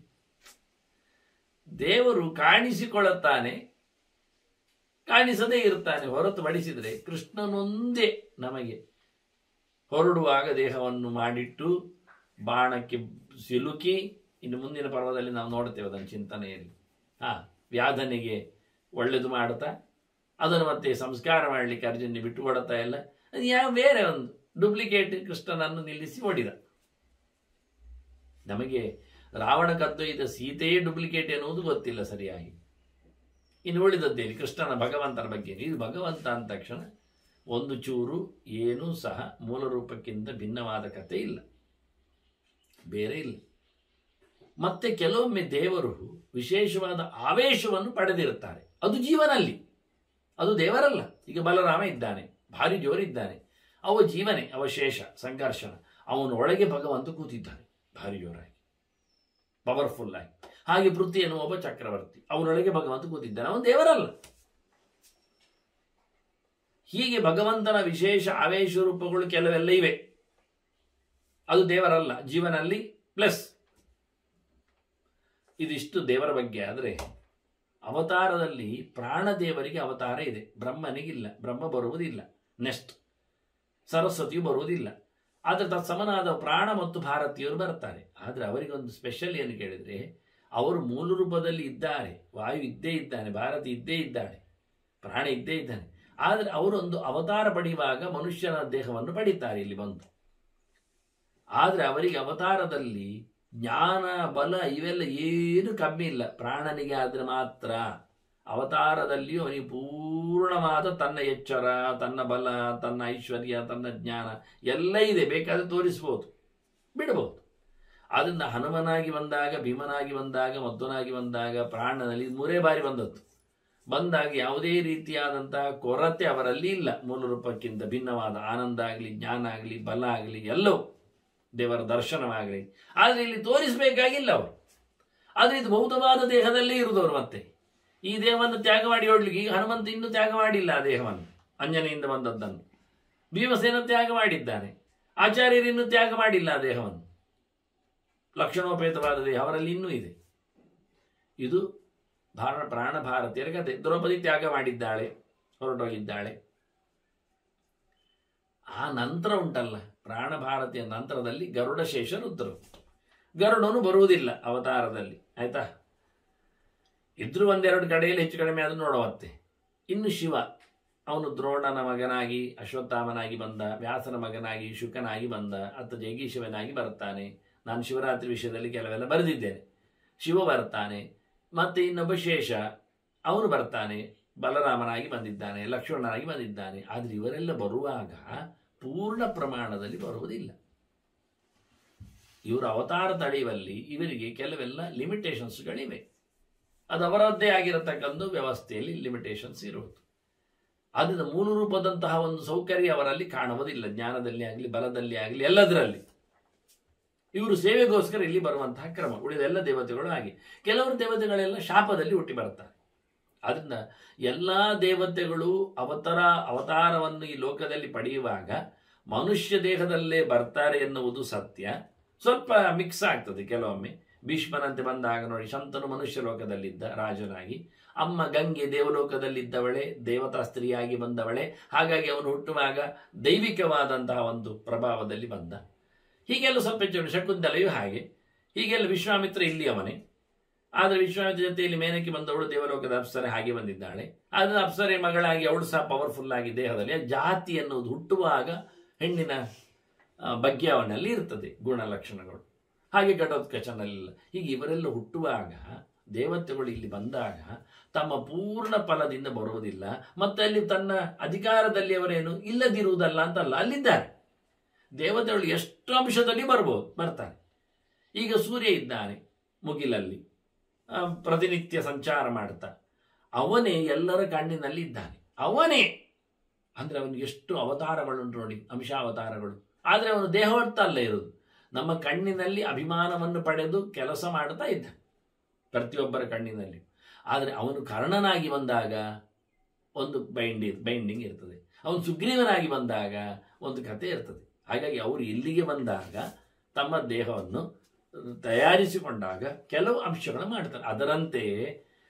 ದೇವರು ಕಾಣಿಸಿಕೊಳ್ಳುತ್ತಾನೆ ಕಾಣಿಸದೇ ಇರ್ತಾನೆ ಹೊರತುಪಡಿಸಿದರೆ ಕೃಷ್ಣನೊಂದೇ ನಮಗೆ ಹೊರಡುವಾಗ ದೇಹವನ್ನು ಮಾಡಿಟ್ಟು ಬಾಣಕ್ಕೆ ಸಿಲುಕಿ ಇನ್ನು ಮುಂದಿನ ಪರ್ವದಲ್ಲಿ ನಾವು ನೋಡ್ತೇವೆ ಅದನ್ನು ಚಿಂತನೆಯಲ್ಲಿ ಹಾ ವ್ಯಾಧನೆಗೆ ಒಳ್ಳೆದು ಮಾಡುತ್ತಾ ಅದನ್ನು ಮತ್ತೆ ಸಂಸ್ಕಾರ ಮಾಡಲಿಕ್ಕೆ ಅರ್ಜುನ ಬಿಟ್ಟು ಕೊಡುತ್ತಾ ಎಲ್ಲ ಅದು ಯಾವ ಬೇರೆ ಒಂದು ಡೂಪ್ಲಿಕೇಟ್ ಕೃಷ್ಣನನ್ನು ನಿಲ್ಲಿಸಿ ಓಡಿದ ನಮಗೆ ರಾವಣ ಕದ್ದೊಯ್ದ ಸೀತೆಯೇ ಡೂಪ್ಲಿಕೇಟ್ ಎನ್ನುವುದು ಗೊತ್ತಿಲ್ಲ ಸರಿಯಾಗಿ ಇನ್ನು ಉಳಿದದ್ದೇನು ಕೃಷ್ಣನ ಭಗವಂತನ ಬಗ್ಗೆ ಇದು ಭಗವಂತ ಅಂದ ತಕ್ಷಣ ಒಂದು ಚೂರು ಏನೂ ಸಹ ಮೂಲ ರೂಪಕ್ಕಿಂತ ಭಿನ್ನವಾದ ಕಥೆ ಇಲ್ಲ ಬೇರೆ ಇಲ್ಲ ಮತ್ತೆ ಕೆಲವೊಮ್ಮೆ ದೇವರು ವಿಶೇಷವಾದ ಆವೇಶವನ್ನು ಪಡೆದಿರುತ್ತಾರೆ ಅದು ಜೀವನಲ್ಲಿ ಅದು ದೇವರಲ್ಲ ಈಗ ಬಲರಾಮ ಇದ್ದಾನೆ ಭಾರಿ ಜೋರಿದ್ದಾನೆ ಅವ ಜೀವನೇ ಅವಶೇಷ ಸಂಘರ್ಷಣ ಅವನ ಒಳಗೆ ಭಗವಂತ ಕೂತಿದ್ದಾನೆ ಭಾರಿ ಜೋರಾಗಿ ಪವರ್ಫುಲ್ ಆಗಿ ಹಾಗೆ ಪೃಥ್ವಿ ಎನ್ನುವ ಒಬ್ಬ ಚಕ್ರವರ್ತಿ ಅವನೊಳಗೆ ಭಗವಂತ ಕೂತಿದ್ದಾನೆ ಅವನು ದೇವರಲ್ಲ ಹೀಗೆ ಭಗವಂತನ ವಿಶೇಷ ಆವೇಶ ರೂಪಗಳು ಕೆಲವೆಲ್ಲ ಇವೆ ಅದು ದೇವರಲ್ಲ ಜೀವನಲ್ಲಿ ಪ್ಲಸ್ ಇದಿಷ್ಟು ದೇವರ ಬಗ್ಗೆ ಆದರೆ ಅವತಾರದಲ್ಲಿ ಪ್ರಾಣದೇವರಿಗೆ ಅವತಾರ ಇದೆ ಬ್ರಹ್ಮನಿಗಿಲ್ಲ ಬ್ರಹ್ಮ ಬರುವುದಿಲ್ಲ ನೆಕ್ಸ್ಟ್ ಸರಸ್ವತಿಯು ಬರುವುದಿಲ್ಲ ಆದರೆ ತತ್ಸಮನಾದ ಪ್ರಾಣ ಮತ್ತು ಭಾರತೀಯರು ಬರ್ತಾರೆ ಆದರೆ ಅವರಿಗೊಂದು ಸ್ಪೆಷಲ್ ಏನು ಕೇಳಿದರೆ ಅವರು ಮೂಲ ರೂಪದಲ್ಲಿ ಇದ್ದಾರೆ ವಾಯು ಇದ್ದೇ ಇದ್ದಾನೆ ಭಾರತಿ ಇದ್ದೇ ಇದ್ದಾಳೆ ಪ್ರಾಣ ಇದ್ದೇ ಇದ್ದಾನೆ ಆದರೆ ಅವರೊಂದು ಅವತಾರ ಪಡೆಯುವಾಗ ಮನುಷ್ಯನ ದೇಹವನ್ನು ಪಡಿತಾರೆ ಇಲ್ಲಿ ಬಂದು ಆದರೆ ಅವರಿಗೆ ಅವತಾರದಲ್ಲಿ ಜ್ಞಾನ ಬಲ ಇವೆಲ್ಲ ಏನು ಕಮ್ಮಿ ಇಲ್ಲ ಪ್ರಾಣನಿಗೆ ಆದರೆ ಮಾತ್ರ ಅವತಾರದಲ್ಲಿಯೂ ಅವನಿಗೆ ಪೂರ್ಣವಾದ ತನ್ನ ಎಚ್ಚರ ತನ್ನ ಬಲ ತನ್ನ ಐಶ್ವರ್ಯ ತನ್ನ ಜ್ಞಾನ ಎಲ್ಲ ಇದೆ ಬೇಕಾದ್ರೆ ತೋರಿಸ್ಬೋದು ಬಿಡಬಹುದು ಅದರಿಂದ ಹನುಮನಾಗಿ ಬಂದಾಗ ಭೀಮನಾಗಿ ಬಂದಾಗ ಮಧ್ವನಾಗಿ ಬಂದಾಗ ಪ್ರಾಣನಲ್ಲಿ ಮೂರೇ ಬಾರಿ ಬಂದದ್ದು ಬಂದಾಗ ಯಾವುದೇ ರೀತಿಯಾದಂತಹ ಕೊರತೆ ಅವರಲ್ಲಿ ಇಲ್ಲ ಮೂಲ ರೂಪಕ್ಕಿಂತ ಭಿನ್ನವಾದ ಆನಂದ ಆಗಲಿ ಜ್ಞಾನ ಆಗಲಿ ಬಲ ಆಗಲಿ ಎಲ್ಲವೂ ದೇವರ ದರ್ಶನವಾಗಲಿ ಆದರೆ ಇಲ್ಲಿ ತೋರಿಸಬೇಕಾಗಿಲ್ಲ ಅವರು ಆದರೆ ಇದು ಭೌತವಾದ ದೇಹದಲ್ಲೇ ಇರುವುದವರು ಮತ್ತೆ ಈ ದೇಹವನ್ನು ತ್ಯಾಗ ಮಾಡಿ ಹೊಡ್ಲಿಕ್ಕೆ ಈಗ ಹನುಮಂತ ಇನ್ನೂ ತ್ಯಾಗ ಮಾಡಿಲ್ಲ ಆ ದೇಹವನ್ನು ಅಂಜನೆಯಿಂದ ಬಂದದ್ದನ್ನು ಭೀಮಸೇನ ತ್ಯಾಗ ಮಾಡಿದ್ದಾನೆ ಆಚಾರ್ಯರು ಇನ್ನೂ ತ್ಯಾಗ ಮಾಡಿಲ್ಲ ಆ ದೇಹವನ್ನು ಲಕ್ಷಣೋಪೇತವಾದ ದೇಹ ಅವರಲ್ಲಿ ಇನ್ನೂ ಇದೆ ಇದು ಭಾರ ಪ್ರಾಣ ಭಾರತೀಯರ ಕತೆ ದ್ರೌಪದಿ ತ್ಯಾಗ ಮಾಡಿದ್ದಾಳೆ ಹೊರಟೋಗಿದ್ದಾಳೆ ಆ ನಂತರ ಉಂಟಲ್ಲ ಪ್ರಾಣ ಭಾರತೀಯ ನಂತರದಲ್ಲಿ ಗರುಡ ಶೇಷ ರುದ್ರರು ಗರುಡನು ಬರುವುದಿಲ್ಲ ಅವತಾರದಲ್ಲಿ ಆಯ್ತಾ ಇದ್ರು ಒಂದೆರಡು ಕಡೆಯಲ್ಲಿ ಹೆಚ್ಚು ಕಡಿಮೆ ಅದು ನೋಡುವತ್ತೆ ಇನ್ನು ಶಿವ ಅವನು ದ್ರೋಣನ ಮಗನಾಗಿ ಅಶ್ವತ್ಥಾಮನಾಗಿ ಬಂದ ವ್ಯಾಸನ ಮಗನಾಗಿ ಶುಕನಾಗಿ ಬಂದ ಅತ್ತ ಜೈಗೀಶವನಾಗಿ ಬರ್ತಾನೆ ನಾನು ಶಿವರಾತ್ರಿ ವಿಷಯದಲ್ಲಿ ಕೆಲವೆಲ್ಲ ಬರೆದಿದ್ದೇನೆ ಶಿವ ಬರ್ತಾನೆ ಮತ್ತೆ ಇನ್ನೊಬ್ಬ ಶೇಷ ಅವನು ಬರ್ತಾನೆ ಬಲರಾಮನಾಗಿ ಬಂದಿದ್ದಾನೆ ಲಕ್ಷ್ಮಣನಾಗಿ ಬಂದಿದ್ದಾನೆ ಆದರೆ ಇವರೆಲ್ಲ ಬರುವಾಗ ಪೂರ್ಣ ಪ್ರಮಾಣದಲ್ಲಿ ಬರುವುದಿಲ್ಲ ಇವರ ಅವತಾರ ತಡೆಯುವಲ್ಲಿ ಇವರಿಗೆ ಕೆಲವೆಲ್ಲ ಲಿಮಿಟೇಷನ್ಸ್ಗಳಿವೆ ಅದು ಅವರದ್ದೇ ಆಗಿರತಕ್ಕಂಥ ವ್ಯವಸ್ಥೆಯಲ್ಲಿ ಲಿಮಿಟೇಷನ್ಸ್ ಇರುವುದು ಆದ್ದರಿಂದ ಮೂಲ ರೂಪದಂತಹ ಒಂದು ಸೌಕರ್ಯ ಅವರಲ್ಲಿ ಕಾಣುವುದಿಲ್ಲ ಜ್ಞಾನದಲ್ಲಿ ಆಗಲಿ ಬಲದಲ್ಲಿ ಆಗಲಿ ಎಲ್ಲದರಲ್ಲಿ ಇವರು ಸೇವೆಗೋಸ್ಕರ ಇಲ್ಲಿ ಬರುವಂತಹ ಕ್ರಮ ಉಳಿದ ಎಲ್ಲ ದೇವತೆಗಳು ಹಾಗೆ ಕೆಲವರು ದೇವತೆಗಳೆಲ್ಲ ಶಾಪದಲ್ಲಿ ಹುಟ್ಟಿ ಬರ್ತಾರೆ ಆದ್ರಿಂದ ಎಲ್ಲ ದೇವತೆಗಳು ಅವತಾರ ಅವತಾರವನ್ನು ಈ ಲೋಕದಲ್ಲಿ ಪಡೆಯುವಾಗ ಮನುಷ್ಯ ದೇಹದಲ್ಲೇ ಬರ್ತಾರೆ ಎನ್ನುವುದು ಸತ್ಯ ಸ್ವಲ್ಪ ಮಿಕ್ಸ್ ಆಗ್ತದೆ ಕೆಲವೊಮ್ಮೆ ಭೀಷ್ಮನಂತೆ ಬಂದಾಗ ನೋಡಿ ಶಂತನು ಮನುಷ್ಯ ಲೋಕದಲ್ಲಿದ್ದ ರಾಜನಾಗಿ ಅಮ್ಮ ಗಂಗೆ ದೇವಲೋಕದಲ್ಲಿದ್ದವಳೆ ದೇವತಾ ಸ್ತ್ರೀಯಾಗಿ ಬಂದವಳೆ ಹಾಗಾಗಿ ಅವನು ಹುಟ್ಟುವಾಗ ದೈವಿಕವಾದಂತಹ ಒಂದು ಪ್ರಭಾವದಲ್ಲಿ ಬಂದ ಹೀಗೆಲ್ಲ ಸ್ವಲ್ಪ ಹೆಚ್ಚು ಶಕುಂತಲೆಯೂ ಹಾಗೆ ಹೀಗೆಲ್ಲ ವಿಶ್ವಾಮಿತ್ರ ಇಲ್ಲಿ ಅವನೇ ಆದರೆ ವಿಶ್ವಾಮಿತ್ರ ಜೊತೆಯಲ್ಲಿ ಮೇನಕ್ಕೆ ಬಂದವಳು ದೇವಲೋಕದ ಅಪ್ಸರೆ ಹಾಗೆ ಬಂದಿದ್ದಾಳೆ ಆದರೆ ಅಪ್ಸರೆ ಮಗಳಾಗಿ ಅವಳು ಸಹ ಪವರ್ಫುಲ್ ಆಗಿ ದೇಹದಲ್ಲಿ ಜಾತಿ ಅನ್ನೋದು ಹುಟ್ಟುವಾಗ ಹೆಣ್ಣಿನ ಆ, ಬಗ್ಗೆ ಅವನಲ್ಲಿ ಇರ್ತದೆ ಗುಣಲಕ್ಷಣಗಳು ಹಾಗೆ ಘಟೋತ್ಕಚನಲ್ಲ ಹೀಗೆ ಇವರೆಲ್ಲ ಹುಟ್ಟುವಾಗ ದೇವತೆಗಳು ಇಲ್ಲಿ ಬಂದಾಗ ತಮ್ಮ ಪೂರ್ಣ ಫಲದಿಂದ ಬರುವುದಿಲ್ಲ ಮತ್ತೆ ಅಲ್ಲಿ ತನ್ನ ಅಧಿಕಾರದಲ್ಲಿ ಅವರೇನು ಇಲ್ಲದಿರುವುದಲ್ಲ ಅಂತಲ್ಲ ಅಲ್ಲಿದ್ದಾರೆ ದೇವತೆಗಳು ಎಷ್ಟು ಅಂಶದಲ್ಲಿ ಬರ್ಬೋದು ಬರ್ತಾರೆ ಈಗ ಸೂರ್ಯ ಇದ್ದಾನೆ ಮುಗಿಲಲ್ಲಿ ಆ, ಪ್ರತಿನಿತ್ಯ ಸಂಚಾರ ಮಾಡ್ತಾ ಅವನೇ ಎಲ್ಲರ ಕಣ್ಣಿನಲ್ಲಿ ಇದ್ದಾನೆ ಅವನೇ ಅಂದ್ರೆ ಅವನಿಗೆ ಎಷ್ಟು ಅವತಾರಗಳುಂಟು ನೋಡಿ ಅಂಶಾವತಾರಗಳು ಆದರೆ ಅವನು ದೇಹವರ್ತಲ್ಲ ಇರೋದು ನಮ್ಮ ಕಣ್ಣಿನಲ್ಲಿ ಅಭಿಮಾನವನ್ನು ಪಡೆದು ಕೆಲಸ ಮಾಡ್ತಾ ಇದ್ದ ಪ್ರತಿಯೊಬ್ಬರ ಕಣ್ಣಿನಲ್ಲಿ ಆದರೆ ಅವನು ಕರ್ಣನಾಗಿ ಬಂದಾಗ ಒಂದು ಬೈಂಡಿ ಬೈಂಡಿಂಗ್ ಇರ್ತದೆ ಅವನು ಸುಗ್ರೀವನಾಗಿ ಬಂದಾಗ ಒಂದು ಕಥೆ ಇರ್ತದೆ ಹಾಗಾಗಿ ಅವರು ಇಲ್ಲಿಗೆ ಬಂದಾಗ ತಮ್ಮ ದೇಹವನ್ನು ತಯಾರಿಸಿಕೊಂಡಾಗ ಕೆಲವು ಅಂಶಗಳು ಮಾಡ್ತಾರೆ ಅದರಂತೆಯೇ